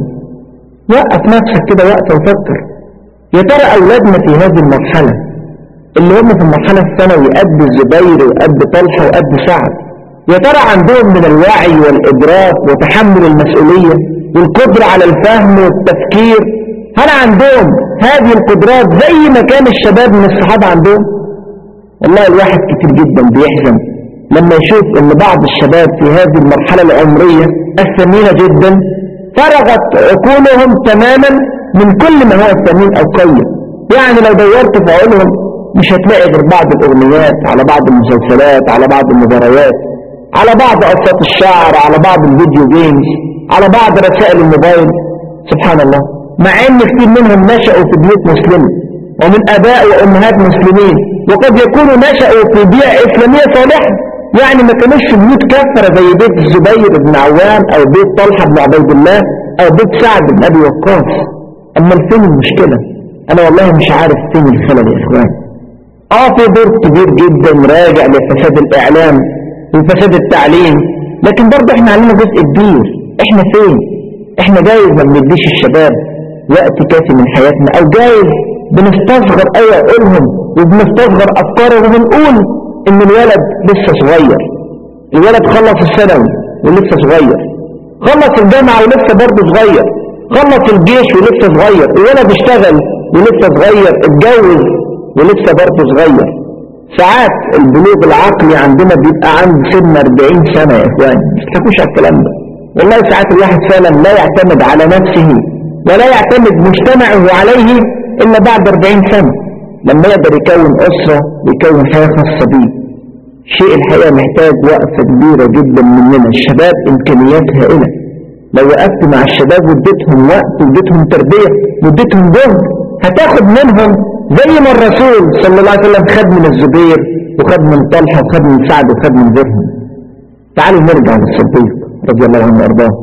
وقف نفسك كده وقت وفكر يا ترى أولادنا في هذه المرحلة اللي هم في المرحلة الثانوي قد الزبير وقد طلحة وقد سعد يا ترى عندهم من الوعي والإدراك وتحمل المسؤولية والقدرة على الفهم والتفكير هل عندهم هذه القدرات زي ما كان الشباب من الصحابة عندهم والله الواحد كتير جدا بيحزن لما يشوف ان بعض الشباب في هذه المرحلة العمرية الثمينة جدا فرغت عقولهم تماما من كل ما هو ثمين او قيم يعني لو دورت في عقولهم مش هتلاقي غير بعض الاغنيات على بعض المسلسلات على بعض المباريات على بعض قصات الشعر على بعض الفيديو جيمز على بعض رسائل الموبايل سبحان الله مع ان كثير منهم نشأوا في بيوت مسلمة ومن اباء وامهات مسلمين وقد يكونوا نشأوا في بيئة اسلامية صالحة يعني ما كانوش في بيوت كفرة زي بيت الزبير بن عوام او بيت طلحة بن عبيد الله او بيت سعد بن ابي وقاص اما فين المشكلة انا والله مش عارف فين الخلل يا اخوان اه في دور كبير جدا راجع لفساد الاعلام وفساد التعليم لكن برضه احنا علينا جزء كبير احنا فين احنا جايز ما بنديش الشباب وقت كافي من حياتنا او جايز بنستصغر اي عقولهم وبنستصغر افكارهم وبنقول ان الولد لسه صغير الولد خلص الثانوي ولسه صغير خلص الجامعة ولسه برضه صغير خلص الجيش ولسه صغير الولد اشتغل ولسه صغير اتجوز ولسه برضه صغير ساعات البلوغ العقلي عندنا بيبقى عند سن 40 سنة يا اخواني مش تحكوش على الكلام ده والله ساعات الواحد فعلا لا يعتمد على نفسه ولا يعتمد مجتمعه عليه إلا بعد 40 سنة لما يقدر يكون أسرة ويكون حياة خاصة بيه شيء الحقيقة محتاج وقفة كبيرة جدا مننا الشباب إمكانيات هائلة لو وقفت مع الشباب واديتهم وقت واديتهم تربية واديتهم جهد هتاخد منهم زي ما الرسول صلى الله عليه وسلم خد من الزبير وخد من طلحة وخد من سعد وخد من غيرهم تعالوا نرجع للصديق رضي الله عنه وارضاه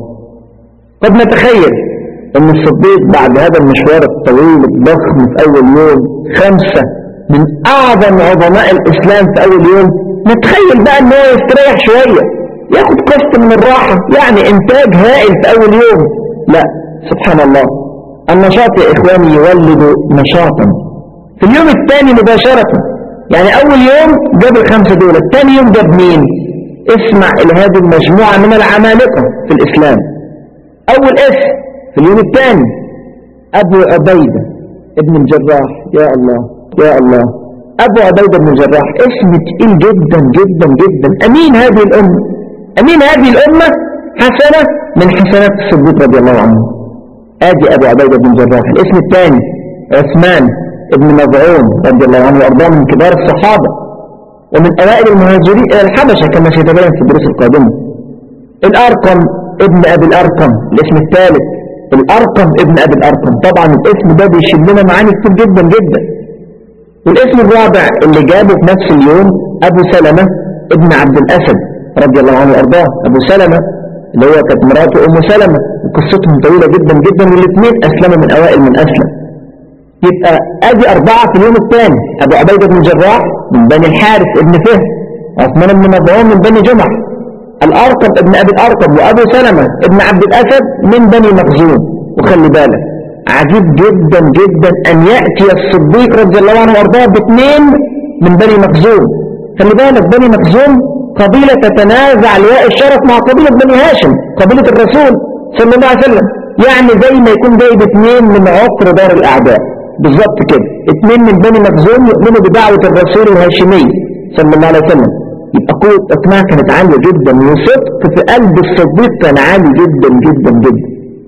قد نتخيل ان الصديق بعد هذا المشوار الطويل الضخم في اول يوم خمسة من اعظم عظماء الاسلام في اول يوم نتخيل بقى ان هو يستريح شوية ياخد قسط من الراحة يعني انتاج هائل في اول يوم لا سبحان الله النشاط يا اخواني يولد نشاطا في اليوم الثاني مباشرة يعني اول يوم جاب الخمسة دول الثاني يوم جاب مين اسمع الى هذه المجموعة من العمالقة في الاسلام اول اسم في اليوم الثاني ابو عبيدة ابن الجراح يا الله يا الله ابو عبيدة بن الجراح اسم تقيل جدا جدا جدا امين هذه الامة امين هذه الامة حسنة من حسنات الصديق رضي الله عنه ادي ابو عبيدة بن الجراح الاسم الثاني عثمان ابن مظعون رضي الله عنه وارضاه من كبار الصحابة ومن اوائل المهاجرين الى الحبشة كما سيتبين في الدروس القادمة الارقم ابن ابي الارقم الاسم الثالث الارقم ابن ابي الارقم طبعا الاسم ده بيشيل لنا معاني كتير جدا جدا والاسم الرابع اللي جابه في نفس اليوم ابو سلمة ابن عبد الاسد رضي الله عنه وارضاه ابو سلمة اللي هو كانت مراته ام سلمة وقصتهم طويلة جدا جدا والاثنين اسلموا من اوائل من اسلم يبقى ادي اربعة في اليوم الثاني ابو عبيدة بن جراح من بني الحارث ابن فهد عثمان بن مظعون من بني جمح الارقم ابن ابي الارقم وابو سلمة ابن عبد الاسد من بني مخزوم وخلي بالك عجيب جدا جدا ان يأتي الصديق رضي الله عنه وارضاه باثنين من بني مخزوم خلي بالك بني مخزوم قبيلة تتنازع لواء الشرف مع قبيلة بني هاشم قبيلة الرسول صلى الله عليه وسلم يعني زي ما يكون جايب اثنين من عطر دار الاعداء بالظبط كده اثنين من بني مخزوم يؤمنوا بدعوة الرسول الهاشمي صلى الله عليه وسلم يبقى قوة اقناع كانت عالية جدا وصدق في قلب الصديق كان عالي جدا جدا جدا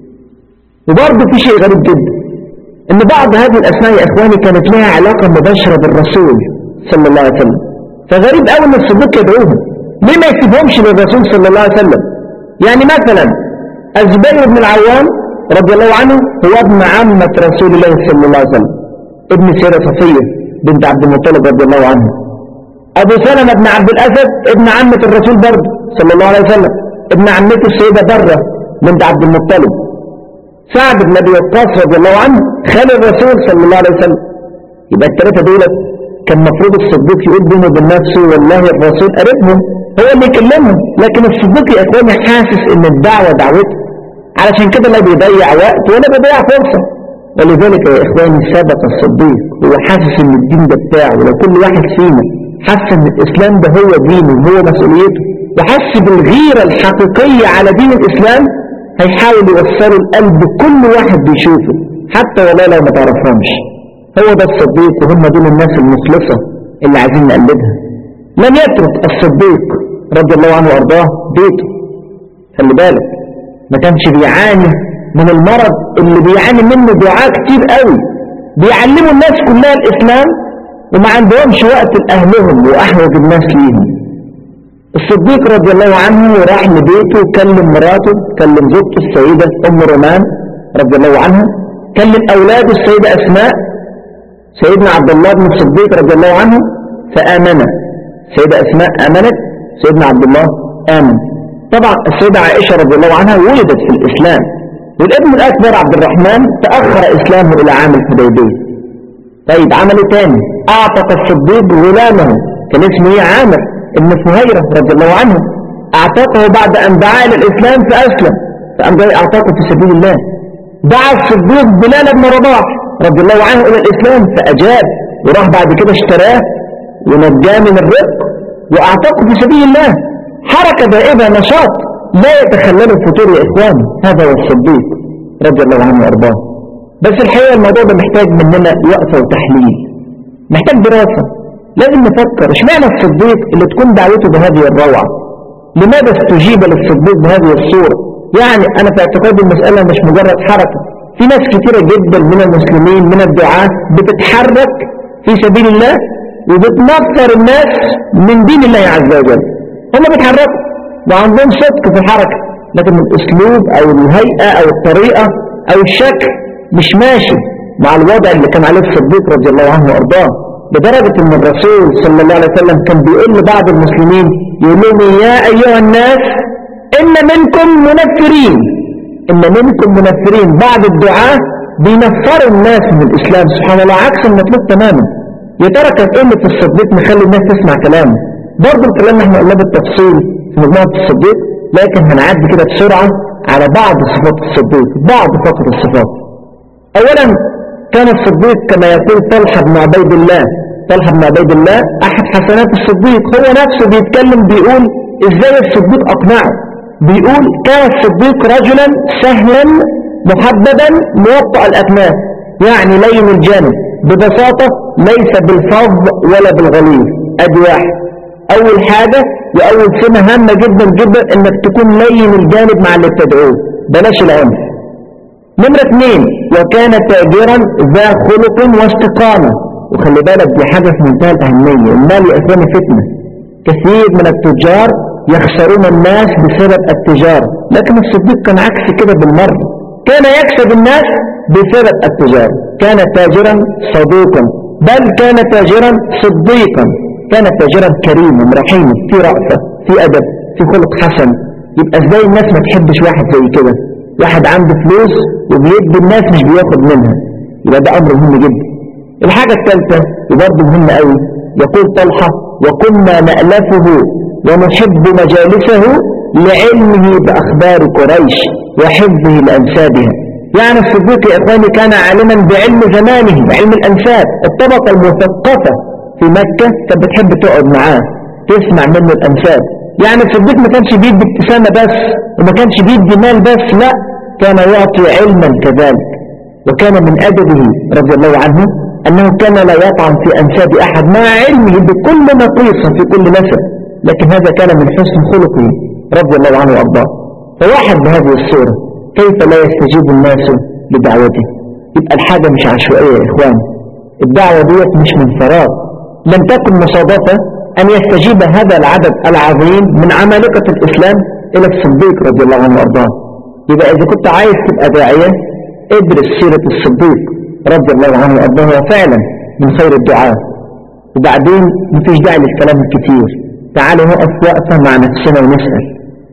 وبرضه في شيء غريب جدا ان بعض هذه الاسماء يا اخواني كانت لها علاقة مباشرة بالرسول صلى الله عليه وسلم فغريب قوي ان الصديق يدعوهم ليه ما يسيبهمش للرسول صلى الله عليه وسلم يعني مثلا الزبير بن العوام رضي الله عنه هو ابن عمة رسول الله صلى الله عليه وسلم ابن سيرة صفية بنت عبد المطلب رضي الله عنه أبو سلمة بن عبد الأسد ابن عمة الرسول برضه صلى الله عليه وسلم ابن عمته السيدة برة بنت عبد المطلب سعد بن أبي وقاص رضي الله عنه خال الرسول صلى الله عليه وسلم يبقى الثلاثة دول كان المفروض الصديق يقول بينه وبين نفسه والله الرسول قريبهم هو اللي يكلمهم لكن الصديق يا اخواني حاسس ان الدعوة دعوته علشان كده لا بيضيع وقت ولا بيضيع فرصة ولذلك يا اخواني سبق الصديق هو حاسس ان الدين ده بتاعه ولو كل واحد فينا حس ان الاسلام ده هو دينه وهو مسؤوليته وحس بالغيرة الحقيقية على دين الاسلام هيحاول يوصله لقلب كل واحد بيشوفه حتى والله لو ما تعرفهمش هو ده الصديق وهم دول الناس المخلصة اللي عايزين نقلدها لم يترك الصديق رضي الله عنه وارضاه بيته خلي بالك ما كانش بيعاني من المرض اللي بيعاني منه دعاء كتير قوي بيعلموا الناس كلها الإسلام وما عندهمش وقت لأهلهم وأحوج الناس ليهم الصديق رضي الله عنه راح لبيته وكلم مراته كلم زوجته السيدة أم رومان رضي الله عنها كلم أولاده السيدة أسماء سيدنا عبد الله بن الصديق رضي الله عنه فآمن سيدة أسماء آمنت سيدنا عبد الله آمن طبعا السيدة عائشة رضي الله عنها ولدت في الإسلام والابن الأكبر عبد الرحمن تأخر إسلامه إلى عام الحديبية طيب عمله تاني أعتق الصديق غلامه كان اسمه ايه عامر ابن فهيرة رضي الله عنه أعتقه بعد أن دعا إلى الإسلام فأسلم فأم جاي أعتقه في سبيل الله دعا الصديق بلال بن رباح رضي الله عنه إلى الإسلام فأجاب وراح بعد كده اشتراه ونجاه من الرق وأعتقه في سبيل الله حركة دائبة نشاط لا يتخلل الفتور يا إخواني هذا هو الصديق رضي الله عنه وأرضاه بس الحقيقة الموضوع ده محتاج مننا وقفة وتحليل محتاج دراسة لازم نفكر اشمعنى الصديق اللي تكون دعوته بهذه الروعة لماذا استجيب للصديق بهذه الصورة يعني أنا في اعتقادي المسألة مش مجرد حركة في ناس كثيرة جدا من المسلمين من الدعاة بتتحرك في سبيل الله وبتنفر الناس من دين الله عز وجل هم بيتحركوا وعندهم صدق في الحركة لكن الاسلوب او الهيئة او الطريقة او الشكل مش ماشي مع الوضع اللي كان عليه الصديق رضي الله عنه وارضاه لدرجة ان الرسول صلى الله عليه وسلم كان بيقول لبعض المسلمين يقول لهم يا ايها الناس ان منكم منفرين ان منكم منفرين بعض الدعاة بينفروا الناس من الاسلام سبحان الله عكس المطلوب تماما يا ترى كان ايه اللي في الصديق مخلي الناس تسمع كلامه برضه الكلام احنا قلناه بالتفصيل في مجموعة الصديق لكن هنعدي كده بسرعة على بعض صفات الصديق بعض فقط الصفات اولا كان الصديق كما يقول طلحة بن عبيد الله طلحة بن عبيد الله احد حسنات الصديق هو نفسه بيتكلم بيقول ازاي الصديق اقنعه بيقول كان الصديق رجلا سهلا محببا موطأ الاكناف يعني لين الجانب ببساطة ليس بالفظ ولا بالغليظ ادي واحد اول حاجة واول سمة هامة جدا جدا انك تكون لين الجانب مع اللي بتدعوه بلاش العنف نمرة اثنين وكان تاجرا ذا خلق واستقامة وخلي بالك دي حاجة في منتهى الأهمية المال يا إخواني فتنة كثير من التجار يخسرون الناس بسبب التجارة لكن الصديق كان عكس كده بالمرة كان يكسب الناس بسبب التجارة كان تاجرا صدوقا بل كان تاجرا صديقا كان تاجرا كريما رحيما في رأفة في أدب في خلق حسن يبقى ازاي الناس ما تحبش واحد زي كده واحد عنده فلوس وبيدي الناس مش بياخد منها يبقى ده أمر مهم جدا الحاجة الثالثة وبرضه مهمة قوي يقول طلحة وكنا نألفه ونحب مجالسه لعلمه بأخبار قريش وحفظه لأنسابها يعني الصديق يا إخواني كان عالما بعلم زمانه بعلم الأنساب الطبقة المثقفة في مكة كانت بتحب تقعد معاه تسمع منه الأنساب يعني الصديق ما كانش بيدي ابتسامة بس وما كانش بيدي مال بس لا كان يعطي علما كذلك وكان من أدبه رضي الله عنه أنه كان لا يطعن في أنساب أحد مع علمه بكل نقيصة في كل نسب لكن هذا كان من حسن خلقه رضي الله عنه وأرضاه فواحد بهذه الصورة كيف لا يستجيب الناس لدعوته يبقى الحاجة مش عشوائية يا إخوان الدعوة ديت مش من فراغ لم تكن مصادفة أن يستجيب هذا العدد العظيم من عمالقة الإسلام إلى الصديق رضي الله عنه وأرضاه يبقى إذا كنت عايز تبقى داعية ادرس سيرة الصديق رضي الله عنه وأرضاه وفعلا من خير الدعاء وبعدين مفيش داعي للكلام الكتير تعالوا نقف وقفة مع نفسنا ونسأل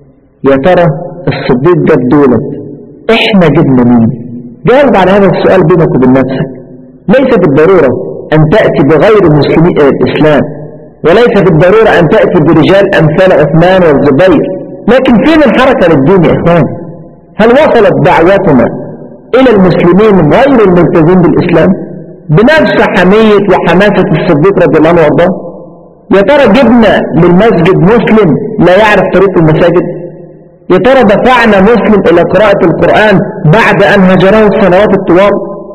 يا ترى الصديق جاب دولت احنا جبنا مين جاوب على هذا السؤال بينك وبين نفسك ليس بالضرورة أن تأتي بغير مسلمي الإسلام وليس بالضرورة أن تأتي برجال أمثال عثمان والزبير لكن فين الحركة للدين يا إخوان هل وصلت دعوتنا إلى المسلمين غير الملتزمين بالإسلام بنفس حمية وحماسة الصديق رضي الله عنه وارضاه يا ترى جبنا للمسجد مسلم لا يعرف طريق المساجد يا ترى دفعنا مسلم إلى قراءة القرآن بعد أن هجره السنوات الطوال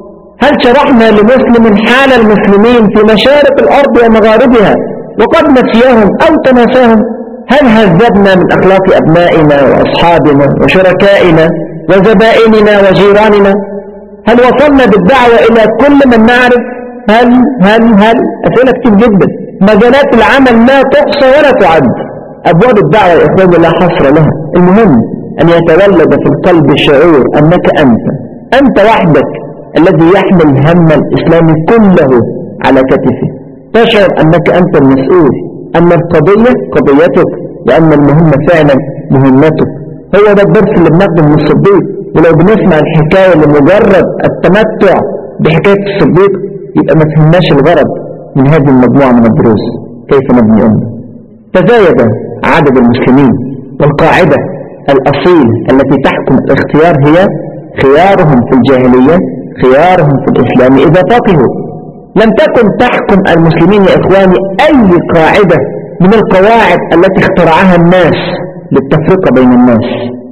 هل شرحنا لمسلم حال المسلمين في مشارق الأرض ومغاربها وقد نسيهم أو تناساهم هل هذبنا من أخلاق أبنائنا وأصحابنا وشركائنا وزبائننا وجيراننا هل وصلنا بالدعوة إلى كل من نعرف هل هل هل أسئلة كتير جدا مجالات العمل لا تحصى ولا تعد أبواب الدعوة يا إخواني لا حصر لها المهم أن يتولد في القلب شعور أنك أنت أنت وحدك الذي يحمل هم الإسلام كله على كتفه تشعر أنك أنت المسؤول أن القضية قضيتك وأن المهمة فعلا مهمتك هو ده الدرس اللي بناخده من الصديق ولو بنسمع الحكاية لمجرد التمتع بحكاية الصديق يبقى ما فهمناش الغرض من هذه المجموعة من الدروس كيف نبني أمة تزايد عدد المسلمين والقاعدة الأصيل التي تحكم الاختيار هي خيارهم في الجاهلية خيارهم في الإسلام إذا فقهوا لم تكن تحكم المسلمين يا إخواني أي قاعدة من القواعد التي اخترعها الناس للتفرقة بين الناس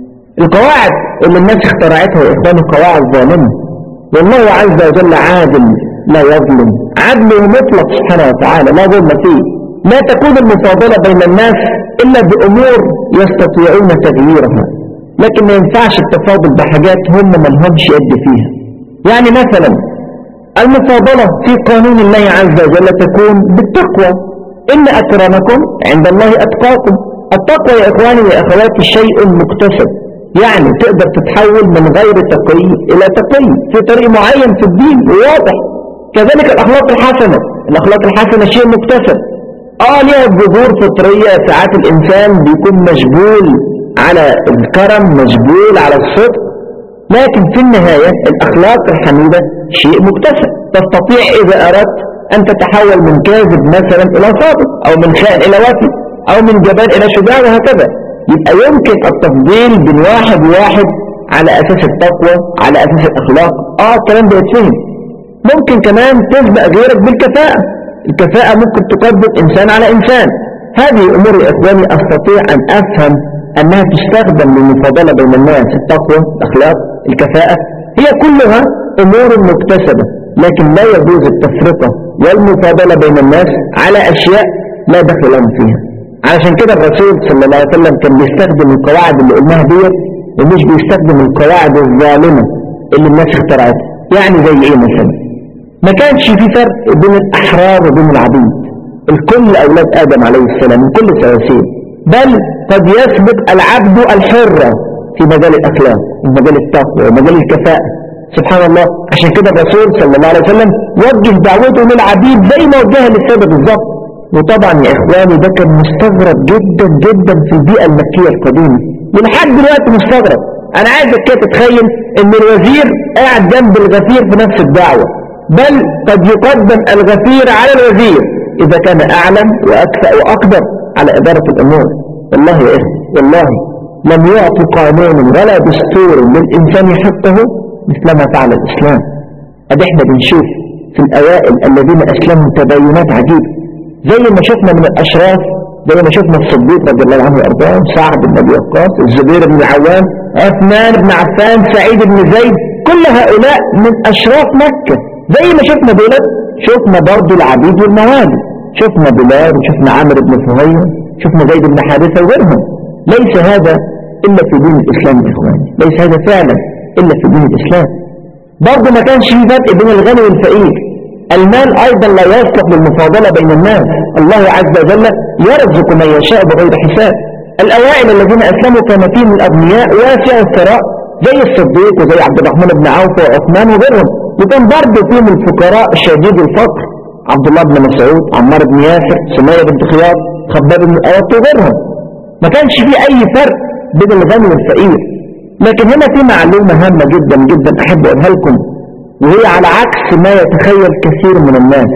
القواعد اللي الناس اخترعتها يا إخواني قواعد ظالمة والله عز وجل عادل لا يظلم عدله مطلق سبحانه وتعالى لا ظلم فيه لا تكون المفاضلة بين الناس إلا بأمور يستطيعون تغييرها لكن ما ينفعش التفاضل بحاجات هم ما لهمش يد فيها يعني مثلا المفاضلة في قانون الله عز وجل تكون بالتقوى إن أكرمكم عند الله أتقاكم التقوى يا إخواني ويا أخواتي شيء مكتسب يعني تقدر تتحول من غير تقي إلى تقي في طريق معين في الدين وواضح كذلك الأخلاق الحسنة الأخلاق الحسنة شيء مكتسب آه ليها جذور فطرية ساعات الإنسان بيكون مجبول على الكرم مجبول على الصدق لكن في النهاية الأخلاق الحميدة شيء مكتسب تستطيع إذا أردت أن تتحول من كاذب مثلا إلى صادق أو من خائن إلى وفي أو من جبان إلى شجاع وهكذا يبقى يمكن التفضيل بين واحد وواحد على أساس التقوى على أساس الأخلاق آه الكلام ده يتفهم ممكن كمان تسبق غيرك بالكفاءة الكفاءة ممكن تقدم إنسان على إنسان هذه أمور يا إخواني أستطيع أن أفهم أنها تستخدم للمفاضلة بين الناس التقوى الأخلاق الكفاءة هي كلها أمور مكتسبة لكن لا يجوز التفرقة والمفاضلة بين الناس على أشياء لا دخل لهم فيها علشان كده الرسول صلى الله عليه وسلم كان بيستخدم القواعد اللي قلناها ديت ومش بيستخدم القواعد الظالمة اللي الناس اخترعتها يعني زي ايه مثلا ما كانش في فرق بين الأحرار وبين العبيد الكل أولاد آدم عليه السلام الكل سواسية بل قد يسبق العبد الحرة في مجال الأخلاق ومجال التقوى ومجال الكفاءة سبحان الله عشان كده الرسول صلى الله عليه وسلم وجه دعوته للعبيد زي ما وجهها للسادة بالظبط وطبعا يا إخواني ده كان مستغرب جدا جدا في البيئة المكية القديمة ولحد دلوقتي مستغرب أنا عايزك كده تتخيل إن الوزير قاعد جنب الغفير في نفس الدعوة بل قد يقدم الغفير على الوزير إذا كان أعلم وأكفأ وأقدر على إدارة الأمور والله يا إخوة والله لم يعطي قانون ولا دستور للإنسان حقه مثلما فعل الإسلام أدي احنا بنشوف في الأوائل الذين أسلموا تباينات عجيبة زي ما شفنا من الأشراف زي ما شفنا الصديق رضي الله عنه وأرضاه سعد بن أبي وقاص الزبير بن العوام عثمان بن عفان سعيد بن زيد كل هؤلاء من أشراف مكة زي ما شفنا دولت شفنا برضو العبيد والموالي شفنا بلال وشفنا عمرو بن فهير شفنا زيد بن حارثة وغيرهم ليس هذا إلا في دين الإسلام يا إخواني ليس هذا فعلا إلا في دين الإسلام برضو ما كانش في فرق بين الغني والفقير المال أيضا لا يصلح للمفاضلة بين الناس الله عز وجل يرزق من يشاء بغير حساب الأوائل الذين أسلموا كان فيهم الأغنياء واسع الثراء زي الصديق وزي عبد الرحمن بن عوف وعثمان وغيرهم وكان برضه فيهم الفقراء شديد الفقر عبد الله بن مسعود عمار بن ياسر سمية بنت خياط خباب بن أوات وغيرهم ما كانش في أي فرق بين الغني والفقير لكن هنا في معلومة هامة جدا جدا أحب أقولها لكم وهي على عكس ما يتخيل كثير من الناس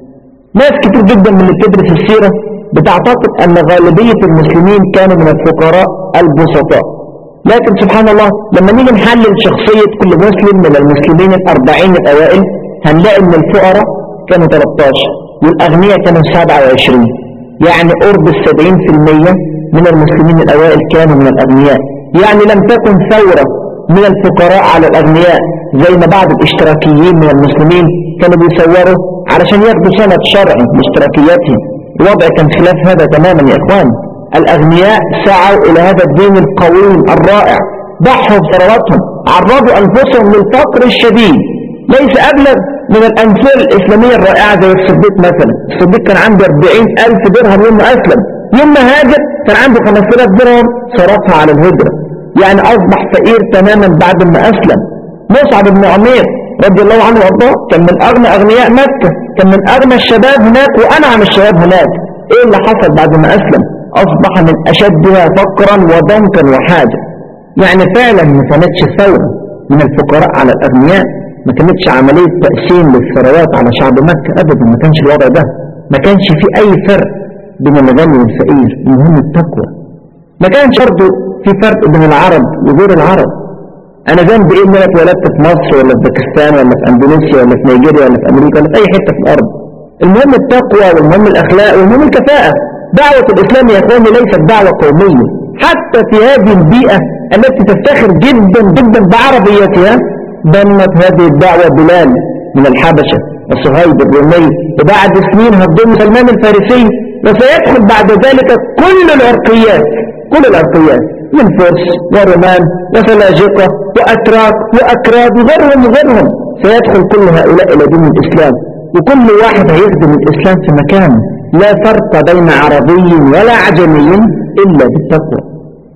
ناس كتير جدا من اللي بتدرس السيرة بتعتقد أن غالبية المسلمين كانوا من الفقراء البسطاء لكن سبحان الله لما نيجي نحلل شخصية كل مسلم من المسلمين الأربعين الأوائل هنلاقي أن الفقراء كانوا 13 والأغنياء كانوا 27 يعني قرب السبعين في المية من المسلمين الأوائل كانوا من الأغنياء يعني لم تكن ثورة من الفقراء على الأغنياء زي ما بعض الاشتراكيين من المسلمين كانوا بيصوروا علشان ياخدوا سند شرعي لاشتراكياتهم الوضع كان خلاف هذا تماما يا إخوان الأغنياء سعوا إلى هذا الدين القويم الرائع ضحوا بثرواتهم عرضوا أنفسهم للفقر الشديد ليس أبلغ من الأمثال الإسلامية الرائعة زي الصديق مثلا الصديق كان عنده 40 ألف درهم يوم ما أسلم يوم ما هاجر كان عنده 5000 درهم صرفها على الهجرة يعني أصبح فقير تماما بعد ما أسلم مصعب بن عمير رضي الله عنه وارضاه كان من أغنى أغنياء مكة كان من أغنى الشباب هناك وأنعم الشباب هناك إيه اللي حصل بعد ما أسلم أصبح من أشدها فقرا وضنكا وحاجة يعني فعلا ما كانتش ثورة من الفقراء على الأغنياء ما كانتش عملية تقسيم للثروات على شعب مكة أبدا ما كانش الوضع ده ما كانش في أي فرق بين الغني والفقير المهم التقوى ما كانش برضه في فرق بين العرب وغير العرب أنا ذنبي إيه إن أنا اتولدت في مصر ولا في باكستان ولا في أندونيسيا ولا في نيجيريا ولا في أمريكا ولا في أي حتة في الأرض المهم التقوى والمهم الأخلاق والمهم الكفاءة دعوة الإسلام يا إخواني ليست دعوة قومية حتى في هذه البيئة التي تفتخر جدا جدا بعربيتها ضمت هذه الدعوة بلال من الحبشة وصهيب الرومي وبعد سنين هتضم سلمان الفارسي وسيدخل بعد ذلك كل العرقيات كل العرقيات من فرس ورومان وسلاجقة وأتراك وأكراد وغيرهم وغيرهم سيدخل كل هؤلاء إلى دين الإسلام وكل واحد هيخدم الإسلام في مكانه لا فرق بين عربي ولا عجمي إلا بالتقوى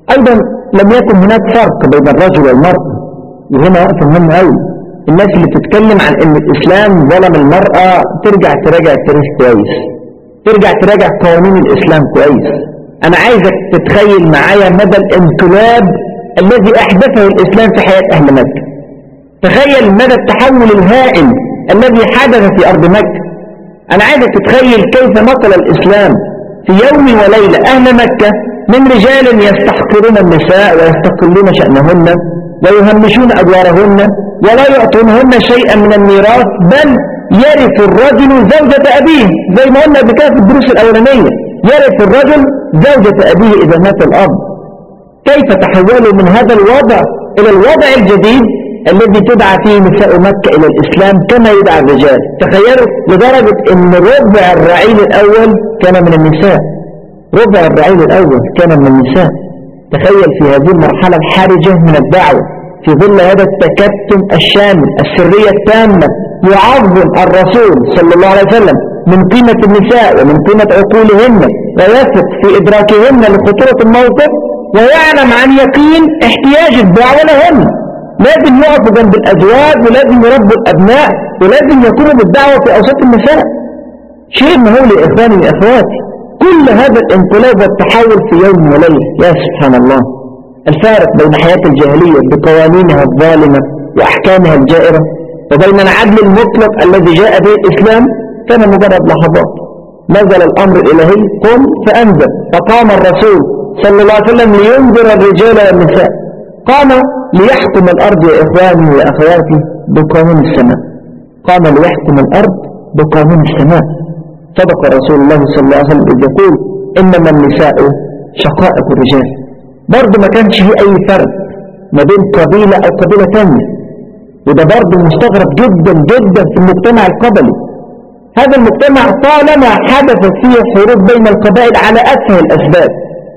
أيضا لم يكن هناك فرق بين الرجل والمرأة وهنا وقفة مهمة أوي الناس اللي بتتكلم عن ان الاسلام ظلم المرأة ترجع تراجع التاريخ كويس ترجع تراجع قوانين الاسلام كويس انا عايزك تتخيل معايا مدى الانقلاب الذي احدثه الاسلام في حياة اهل مكة تخيل مدى التحول الهائل الذي حدث في ارض مكة انا عايزك تتخيل كيف نقل الاسلام في يوم وليلة اهل مكة من رجال يستحقرون النساء ويستقلون شأنهن ويهمشون أدوارهن ولا يعطونهن شيئا من الميراث بل يرث الرجل زوجة أبيه زي ما قلنا بكده في الدروس الأولانية يرث الرجل زوجة أبيه إذا مات الأب كيف تحولوا من هذا الوضع إلى الوضع الجديد الذي تدعى فيه نساء مكة إلى الإسلام كما يدعى الرجال تخيلوا لدرجة أن ربع الرعيل الأول كان من النساء ربع الرعيل الأول كان من النساء تخيل في هذه المرحلة الحرجة من الدعوة في ظل هذا التكتم الشامل السرية التامة يعظم الرسول صلى الله عليه وسلم من قيمة النساء ومن قيمة عقولهن ويثق في إدراكهن لخطورة الموقف ويعلم عن يقين احتياج الدعوة لهن لازم يقفوا جنب الأزواج ولازم يربوا الأبناء ولازم يقوموا بالدعوة في أوساط النساء شيء مهول يا إخواني وأخواتي كل هذا الانقلاب والتحول في يوم وليلة يا سبحان الله الفارق بين حياة الجاهلية بقوانينها الظالمة وأحكامها الجائرة وبين العدل المطلق الذي جاء به الإسلام كان مجرد لحظات نزل الأمر الإلهي قم فأنزل فقام الرسول صلى الله عليه وسلم لينذر الرجال والنساء قام ليحكم الأرض يا إخواني وأخواتي بقانون السماء قام ليحكم الأرض بقانون السماء صدق رسول الله صلى الله عليه وسلم إذ يقول إنما النساء شقائق الرجال برضه ما كانش فيه أي فرق ما بين قبيلة أو قبيلة تانية وده برضه مستغرب جدا جدا في المجتمع القبلي هذا المجتمع طالما حدث فيه حروب بين القبائل على أتفه الأسباب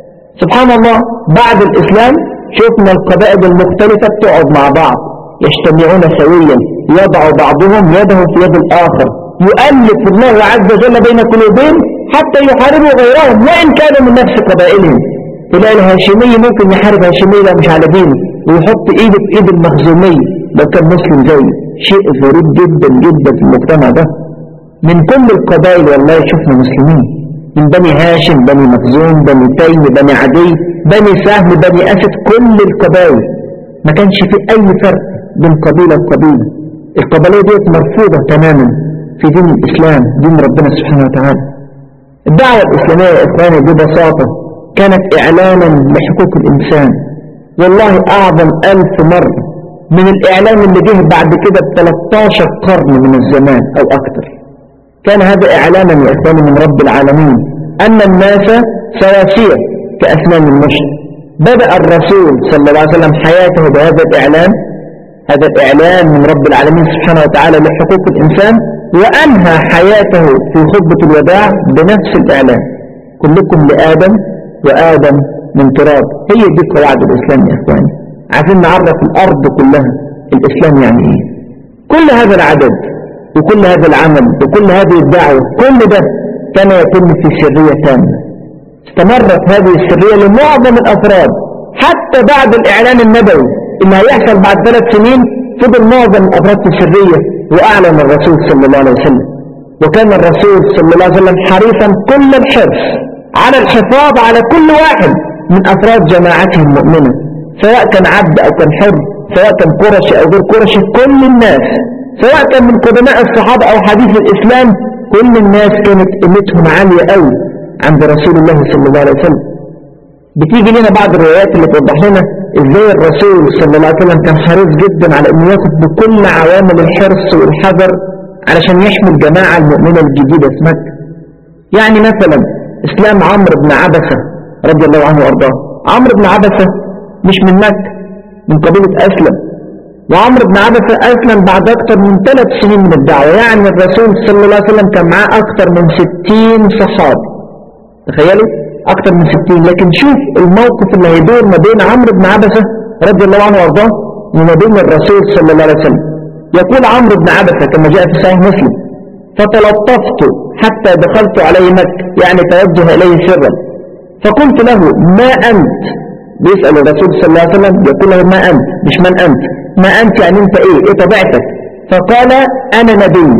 سبحان الله بعد الإسلام شفنا القبائل المختلفة تقعد مع بعض يجتمعون سويا يضع بعضهم يده في يد الآخر يؤلف الله عز وجل بين قلوبهم حتى يحاربوا غيرهم وإن كانوا من نفس قبائلهم تلاقي الهاشمي ممكن يحارب هاشمي لو مش على دينه ويحط ايده في ايد المخزومي لو كان مسلم زيه شيء غريب جدا جدا في المجتمع ده من كل القبائل والله شفنا مسلمين من بني هاشم بني مخزوم بني تيم بني عدي بني سهم بني أسد كل القبائل ما كانش في أي فرق بين قبيلة وقبيلة القبلية ديت مرفوضة تماما في دين الإسلام دين ربنا سبحانه وتعالى الدعوة الإسلامية يا إخواني ببساطة كانت إعلانا لحقوق الإنسان والله أعظم ألف مرة من الإعلان اللي جه بعد كده ب 13 قرن من الزمان أو أكثر كان هذا إعلانا يا إخواني من رب العالمين أن الناس سواسية كأسنان المشط بدأ الرسول صلى الله عليه وسلم حياته بهذا الإعلان هذا الإعلان من رب العالمين سبحانه وتعالى لحقوق الإنسان وأنهى حياته في خطبة الوداع بنفس الإعلان كلكم لآدم وآدم من تراب هي دي قواعد الإسلام يا إخواني عايزين نعرف الأرض كلها الإسلام يعني إيه كل هذا العدد وكل هذا العمل وكل هذه الدعوة كل ده كان يتم في سرية تامة استمرت هذه السرية لمعظم الأفراد حتى بعد الإعلان النبوي إن هيحصل بعد ثلاث سنين فضل معظم الأفراد في سرية وأعلن الرسول صلى الله عليه وسلم وكان الرسول صلى الله عليه وسلم حريصا كل الحرص على الحفاظ على كل واحد من أفراد جماعته المؤمنة سواء كان عبد أو كان حر سواء كان قرشي أو غير قرشي كل الناس سواء كان من قدماء الصحابة أو حديث الإسلام كل الناس كانت قيمتهم عالية قوي عند رسول الله صلى الله عليه وسلم بتيجي لنا بعض الروايات اللي توضح لنا ازاي الرسول صلى الله عليه وسلم كان حريص جدا على انه ياخد بكل عوامل الحرص والحذر علشان يحمي الجماعة المؤمنة الجديدة في مكة يعني مثلا اسلام عمرو بن عبسة رضي الله عنه وارضاه عمرو بن عبسة مش من مكة من قبيلة اسلم وعمرو بن عبسة اسلم بعد اكثر من ثلاث سنين من الدعوة يعني الرسول صلى الله عليه وسلم كان معاه اكثر من ستين صحابي تخيلوا اكثر من ستين لكن شوف الموقف اللي هيدور ما بين عمرو بن عبسة رضي الله عنه وارضاه وما بين الرسول صلى الله عليه وسلم يقول عمرو بن عبسة كما جاء في صحيح مسلم فتلطفت حتى دخلت عليه مكة يعني توجه إليه سرا فقلت له ما أنت بيسأل الرسول صلى الله عليه وسلم يقول له ما أنت مش من أنت ما أنت يعني أنت إيه إيه طبيعتك فقال أنا نبي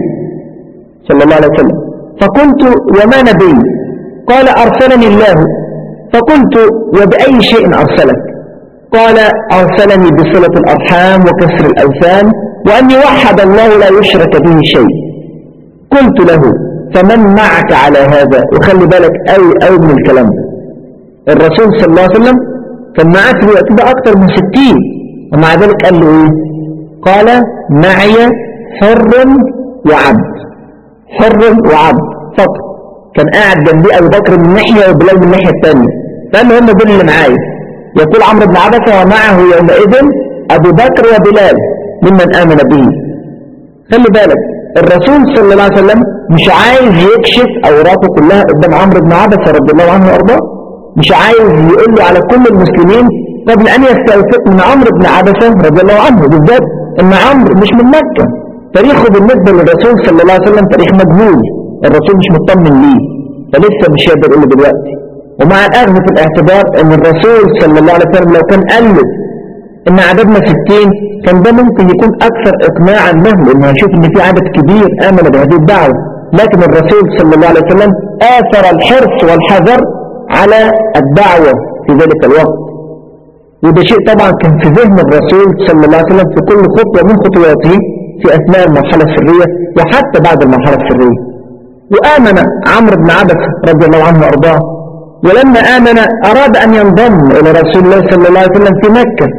صلى الله عليه وسلم فقلت وما نبي قال أرسلني الله فقلت وبأي شيء أرسلك قال أرسلني بصلة الأرحام وكسر الأوثان وأن يوحد الله لا يشرك به شيء قلت له فمن معك على هذا وخلي بالك أوي أوي من الكلام ده الرسول صلى الله عليه وسلم كان معاه في الوقت ده أكثر من ستين ومع ذلك قال له إيه قال معي حر وعبد حر وعبد فقط كان قاعد جنبي أبو بكر من ناحية وبلال من الناحية الثانية فقال له هم دول اللي معايا يقول عمرو بن عبسة ومعه يومئذ أبو بكر وبلال ممن آمن به خلي بالك الرسول صلى الله عليه وسلم مش عايز يكشف أوراقه كلها قدام عمرو بن عبسة رضي الله عنه وأرضاه مش عايز يقول له على كل المسلمين قبل أن يستوثق من عمرو بن عبسة رضي الله عنه بالذات إن عمرو مش من مكة تاريخه بالنسبة للرسول صلى الله عليه وسلم تاريخ مجهول الرسول مش مطمن ليه فلسه مش يقدر يقول له دلوقتي ومع الأخذ في الاعتبار أن الرسول صلى الله عليه وسلم لو كان قلد إن عددنا 60 كان ده ممكن يكون أكثر إقناعا له لأنه هيشوف إن في عدد كبير آمن بهذه الدعوة لكن الرسول صلى الله عليه وسلم آثر الحرص والحذر على الدعوة في ذلك الوقت وده شيء طبعا كان في ذهن الرسول صلى الله عليه وسلم في كل خطوة من خطواته في أثناء المرحلة السرية وحتى بعد المرحلة السرية وآمن عمرو بن عبس رضي الله عنه وأرضاه ولما آمن أراد أن ينضم إلى رسول الله صلى الله عليه وسلم في مكة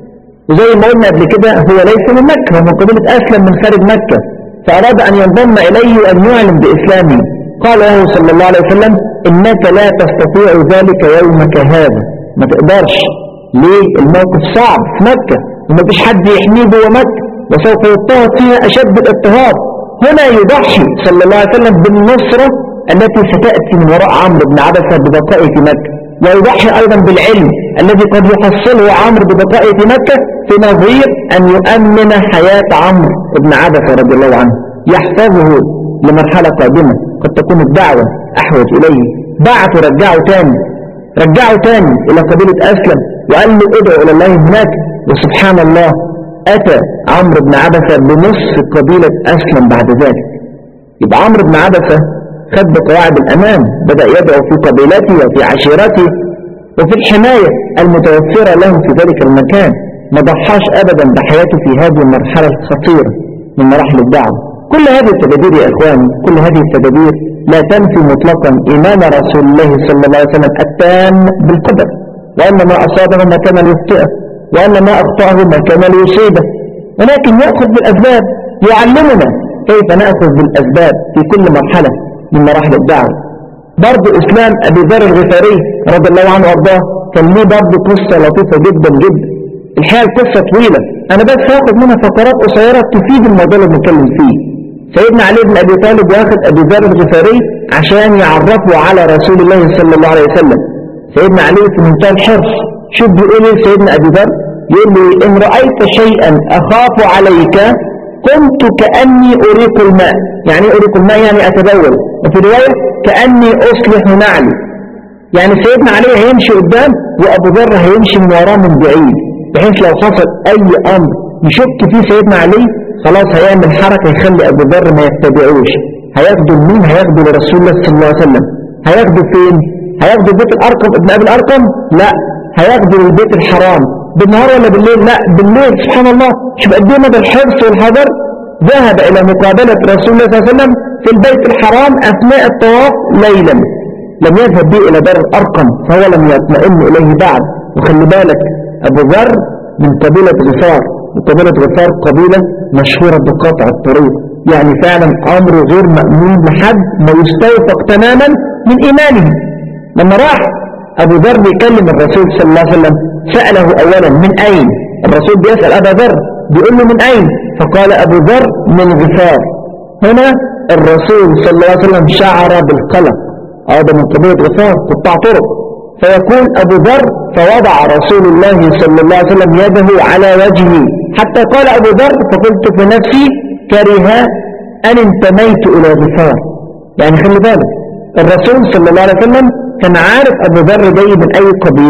وزي ما قلنا قبل كده هو ليس من مكة هو من قبيلة أسلم من خارج مكة فأراد أن ينضم إليه وأن يعلن بإسلامه قال له صلى الله عليه وسلم إنك لا تستطيع ذلك يومك هذا ما تقدرش ليه الموقف صعب في مكة وما فيش حد يحميه جوه مكة وسوف يضطهد فيها أشد الاضطهاد هنا يضحي صلى الله عليه وسلم بالنصرة التي ستأتي من وراء عمرو بن عبسة ببقائه في مكة ويضحي أيضا بالعلم الذي قد يحصله عمرو ببقائه في مكة في نظير أن يؤمن حياة عمرو بن عبسة رضي الله عنه يحفظه لمرحلة قادمة قد تكون الدعوة أحوج إليه بعث رجعه تاني رجعه تاني إلى قبيلة أسلم وقال له ادعو إلى الله هناك وسبحان الله أتى عمرو بن عبسة بنصف قبيلة أسلم بعد ذلك يبقى عمرو بن عبسة خد بقواعد الأمان بدأ يدعو في قبيلته وفي عشيرته وفي الحماية المتوفرة له في ذلك المكان ما ضحاش أبدا بحياته في هذه المرحلة الخطيرة من مراحل الدعوة كل هذه التدابير يا إخواني كل هذه التدابير لا تنفي مطلقا إيمان رسول الله صلى الله عليه وسلم التام بالقدر وأن ما أصابه ما كان ليخطئه وأن ما أخطأه ما كان ليصيبه ولكن يأخذ بالأسباب يعلمنا كيف نأخذ بالأسباب في كل مرحلة من مراحل الدعوة برضو إسلام أبي ذر الغفاري رضي الله عنه وارضاه كان ليه برضو قصة لطيفة جدا جدا الحقيقة القصة طويلة أنا بس هاخد منها فقرات قصيرة تفيد الموضوع اللي بنتكلم فيه سيدنا علي بن أبي طالب واخد أبي ذر الغفاري عشان يعرفه على رسول الله صلى الله عليه وسلم سيدنا علي في منتهى الحرص شوف بيقول ايه سيدنا أبي ذر يقول لي إن رأيت شيئا أخاف عليك قمت كأني أريق الماء يعني أريق الماء يعني أتبول وفي رواية كأني أصلح نعلي يعني سيدنا علي هيمشي قدام وأبو ذر هيمشي من وراه من بعيد بحيث لو حصل أي أمر يشك فيه سيدنا علي خلاص هيعمل حركة يخلي أبو ذر ما يتبعوش هياخده لمين هياخده لرسول الله صلى الله عليه وسلم هياخده فين هياخده بيت الأرقم ابن أبي الأرقم لا هياخده للبيت الحرام بالنهار ولا بالليل لا بالليل سبحان الله شوف قد ايه مدى الحرص والحذر ذهب إلى مقابلة رسول الله صلى الله عليه وسلم في البيت الحرام أثناء الطواف ليلا لم يذهب به إلى دار الأرقم فهو لم يطمئن إليه بعد وخلي بالك أبو ذر من قبيلة غفار وقبيلة غفار قبيلة مشهورة بقطع الطريق يعني فعلا أمر غير مأمون لحد ما يستوثق تماما من إيمانه لما راح أبو ذر بيكلم الرسول صلى الله عليه وسلم سأله أولا من أين الرسول بيسأل أبا ذر بيقول له من أين فقال أبو ذر من غفار هنا الرسول صلى الله عليه وسلم شعر بالقلق هذا من قبيلة غفار قطاع طرق فيقول أبو ذر فوضع رسول الله صلى الله عليه وسلم يده على وجهه حتى قال أبو ذر فقلت في نفسي كره أن انتميت إلى غفار يعني خلي بالك الرسول صلى الله عليه وسلم كان عارف أبو ذر جاي من أي قبيلة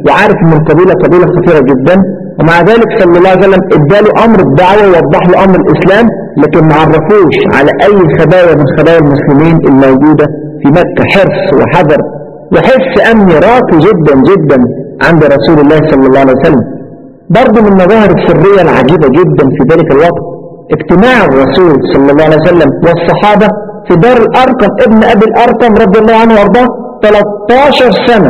وعارف ان القبيلة قبيلة خطيرة جدا ومع ذلك صلى الله عليه وسلم اداله امر الدعوة ووضح له امر الاسلام لكن ما عرفوش على اي خبايا من خبايا المسلمين الموجودة في مكة حرص وحذر وحس امني راقي جدا جدا عند رسول الله صلى الله عليه وسلم برضه من المظاهر السرية العجيبة جدا في ذلك الوقت اجتماع الرسول صلى الله عليه وسلم والصحابة في دار الأرقم ابن أبي الأرقم رضي الله عنه وارضاه 13 سنة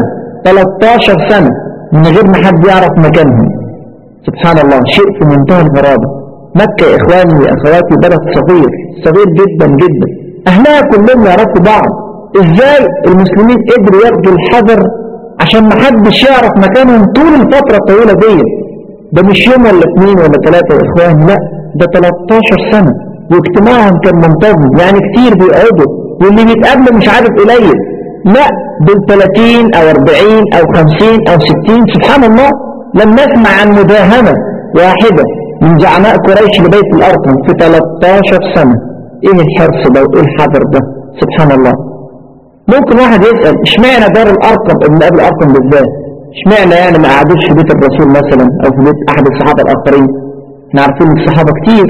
13 سنة من غير ما حد يعرف مكانهم سبحان الله شيء في منتهى الغرابة مكة يا إخواني وأخواتي بلد صغير صغير جدا جدا أهلها كلهم يعرفوا بعض إزاي المسلمين قدروا ياخدوا الحذر عشان ما حدش يعرف مكانهم طول الفترة الطويلة دي ده مش يوم ولا اثنين ولا ثلاثة يا إخوان لا ده 13 سنة واجتماعهم كان منتظم يعني كتير بيقعدوا واللي بيتقابلوا مش عارف قليل لا دول 30 أو 40 أو 50 أو 60 سبحان الله لم نسمع عن مداهمة واحدة من زعماء قريش لبيت الأرقم في 13 سنة ايه الحرص ده وايه الحذر ده سبحان الله ممكن واحد يسأل اشمعنى دار الأرقم ابن أبي الأرقم بالذات اشمعنى يعني ما قعدوش في بيت الرسول مثلا أو في بيت أحد الصحابة الآخرين احنا عارفين الصحابة كتير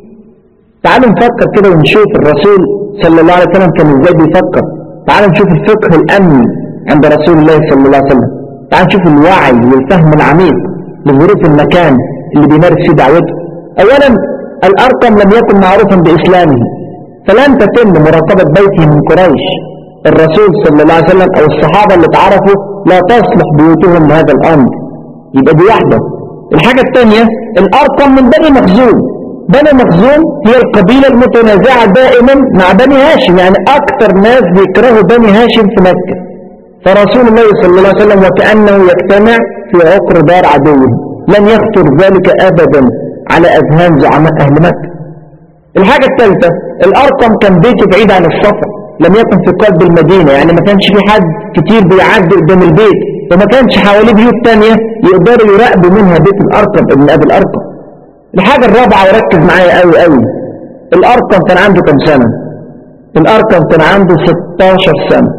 تعالوا نفكر كده ونشوف الرسول صلى الله عليه وسلم كان ازاي بيفكر تعالوا نشوف الفقه الأمني عند رسول الله صلى الله عليه وسلم تعالوا نشوف الوعي والفهم العميق لظروف المكان اللي بيمارس فيه دعوته أولا الأرقم لم يكن معروفا بإسلامه فلم تتم مراقبة بيته من قريش الرسول صلى الله عليه وسلم أو الصحابة اللي تعرفوا لا تصلح بيوتهم لهذا الأمر يبقى دي واحدة الحاجة الثانية الأرقم من بني مخزوم بني مخزوم هي القبيلة المتنازعة دائما مع بني هاشم يعني أكثر ناس بيكرهوا بني هاشم في مكة فرسول الله صلى الله عليه وسلم وكأنه يجتمع في عقر دار عدوه لن يخطر ذلك أبدا على أذهان زعماء أهل مكة الحاجة الثالثة الأرقم كان بيته بعيد عن السفر لم يكن في قلب المدينة يعني ما كانش في حد كتير بيعدي قدام البيت وما كانش حواليه بيوت تانية يقدروا يراقبوا منها بيت الأرقم ابن أبي الأرقم الحاجة الرابعة وركز معايا قوي قوي الأرقم كان عنده كم سنة الأرقم كان عنده 16 سنة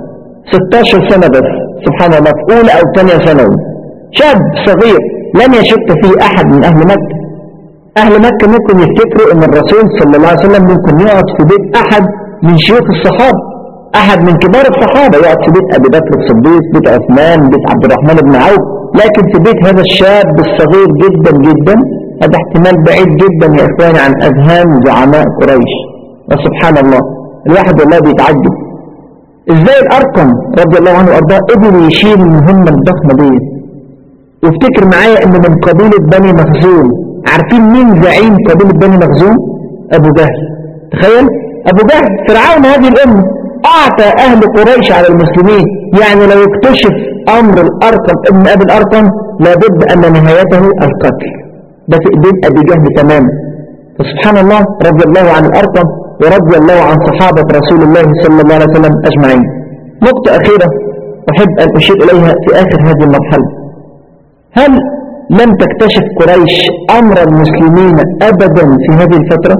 16 سنة بس سبحان الله في أولى أو ثانية ثانوي شاب صغير لم يشك فيه أحد من أهل مكة أهل مكة ممكن يفتكروا أن الرسول صلى الله عليه وسلم ممكن يقعد في بيت أحد من شيوخ الصحابة أحد من كبار الصحابة يقعد في بيت أبي بكر الصديق بيت عثمان بيت عبد الرحمن بن عوف لكن في بيت هذا الشاب الصغير جدا جدا هذا احتمال بعيد جدا يا إخواني عن أذهان زعماء قريش وسبحان الله الواحد والله بيتعجب ازاي الأرقم رضي الله عنه وأرضاه قدر يشيل المهمة الضخمة دي وافتكر معايا ان من قبيلة بني مخزوم عارفين مين زعيم قبيلة بني مخزوم أبو جهل تخيل أبو جهل فرعون هذه الأمة أعطى أهل قريش على المسلمين يعني لو اكتشف أمر الأرقم ابن أبي الأرقم لابد أن نهايته القتل ده في إيدين أبي جهل تماما فسبحان الله رضي الله عن الأرقم ورضي الله عن صحابة رسول الله صلى الله عليه وسلم أجمعين نقطة أخيرة أحب أن أشير إليها في آخر هذه المرحلة هل لم تكتشف قريش أمر المسلمين أبدا في هذه الفترة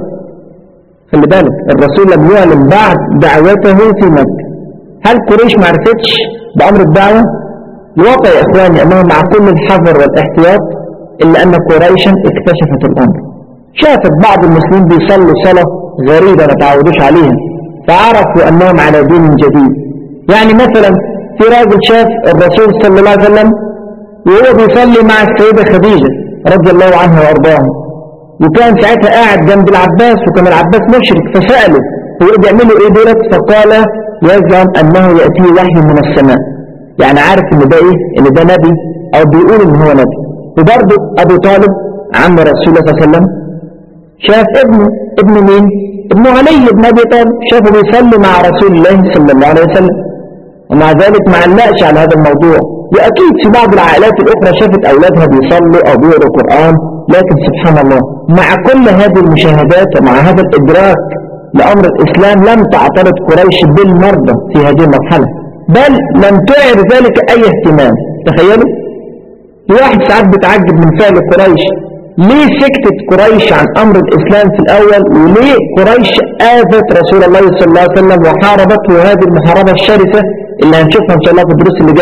خلي بالك الرسول لم يعلن بعد دعوته في مكة هل قريش ما عرفتش بأمر الدعوة الواقع يا إخواني أنه مع كل الحذر والاحتياط إلا أن قريشا اكتشفت الأمر شافت بعض المسلمين بيصلوا صلاة غريبة ما تعودوش عليها فعرفوا أنهم على دين جديد يعني مثلا في راجل شاف الرسول صلى الله عليه وسلم وهو بيصلي مع السيدة خديجة رضي الله عنها وارضاها وكان ساعتها قاعد جنب العباس وكان العباس مشرك فسأله هو بيعملوا ايه دولت فقال يزعم انه يأتيه وحي من السماء يعني عارف ان ده ايه ان ده نبي او بيقول ان هو نبي وبرضه ابو طالب عم رسول الله صلى الله عليه وسلم شاف ابنه ابن مين ابن علي بن ابي طالب شافه بيصلي مع رسول الله صلى الله عليه وسلم ومع ذلك ما علقش على هذا الموضوع وأكيد في بعض العائلات الأخرى شافت أولادها بيصلوا أو بيقروا قرآن لكن سبحان الله مع كل هذه المشاهدات ومع هذا الإدراك لأمر الإسلام لم تعترض قريش بالمرضى في هذه المرحلة بل لم تعر ذلك أي اهتمام تخيلوا الواحد ساعات بتعجب من فعل قريش ليه سكتت قريش عن أمر الإسلام في الأول وليه قريش آذت رسول الله صلى الله عليه وسلم وحاربته هذه المحاربة الشرسة اللي هنشوفها إن شاء الله في الدروس اللي جاية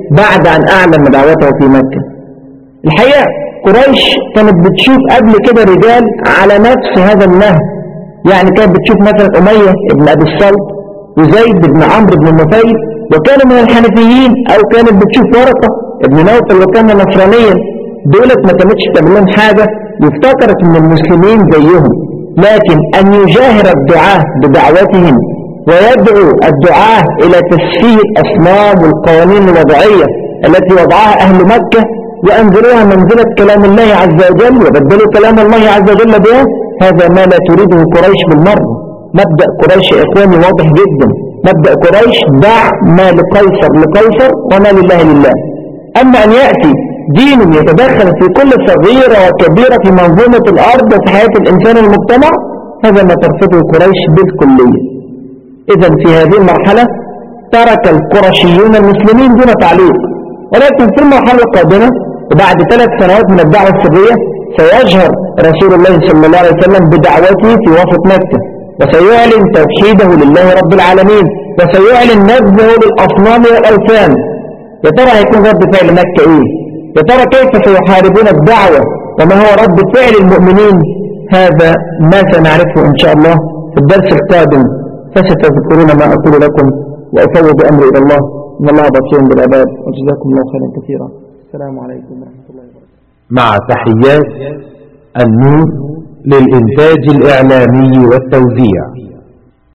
بعد أن أعلن دعوته في مكة الحقيقة قريش كانت بتشوف قبل كده رجال على نفس هذا النهج يعني كانت بتشوف مثلا أمية ابن أبي الصلت وزيد بن عمرو بن النفيل وكانوا من الحنفيين أو كانت بتشوف ورقة ابن نوفل وكان نصرانيا دولت ما كانتش تعمل لهم حاجة وافتكرت من المسلمين زيهم لكن أن يجاهر الدعاة بدعوتهم ويدعو الدعاة إلى تسفيه الأصنام والقوانين الوضعية التي وضعها أهل مكة وأنزلوها منزلة كلام الله عز وجل وبدلوا كلام الله عز وجل بها هذا ما لا تريده قريش بالمرة مبدأ قريش يا إخواني واضح جدا مبدأ قريش دع ما لقيصر لقيصر وما لله لله أما أن يأتي دين يتدخل في كل صغيرة وكبيرة في منظومة الأرض وفي حياة الإنسان والمجتمع هذا ما ترفضه قريش بالكلية إذا في هذه المرحلة ترك القرشيون المسلمين دون تعليق ولكن في المرحلة القادمة وبعد ثلاث سنوات من الدعوة السرية سيجهر رسول الله صلى الله عليه وسلم بدعوته في وسط مكة وسيعلن توحيده لله رب العالمين وسيعلن نبذه للأصنام والأوثان يا ترى هيكون رد فعل مكة ايه يا ترى كيف سيحاربون الدعوة وما هو رد فعل المؤمنين هذا ما سنعرفه إن شاء الله في الدرس القادم فستذكرون ما أقول لكم وأفوض أمري إلى الله إن الله بصير بالعباد وجزاكم الله خيرا كثيرا السلام عليكم ورحمة الله وبركاته
مع تحيات النور للإنتاج الإعلامي والتوزيع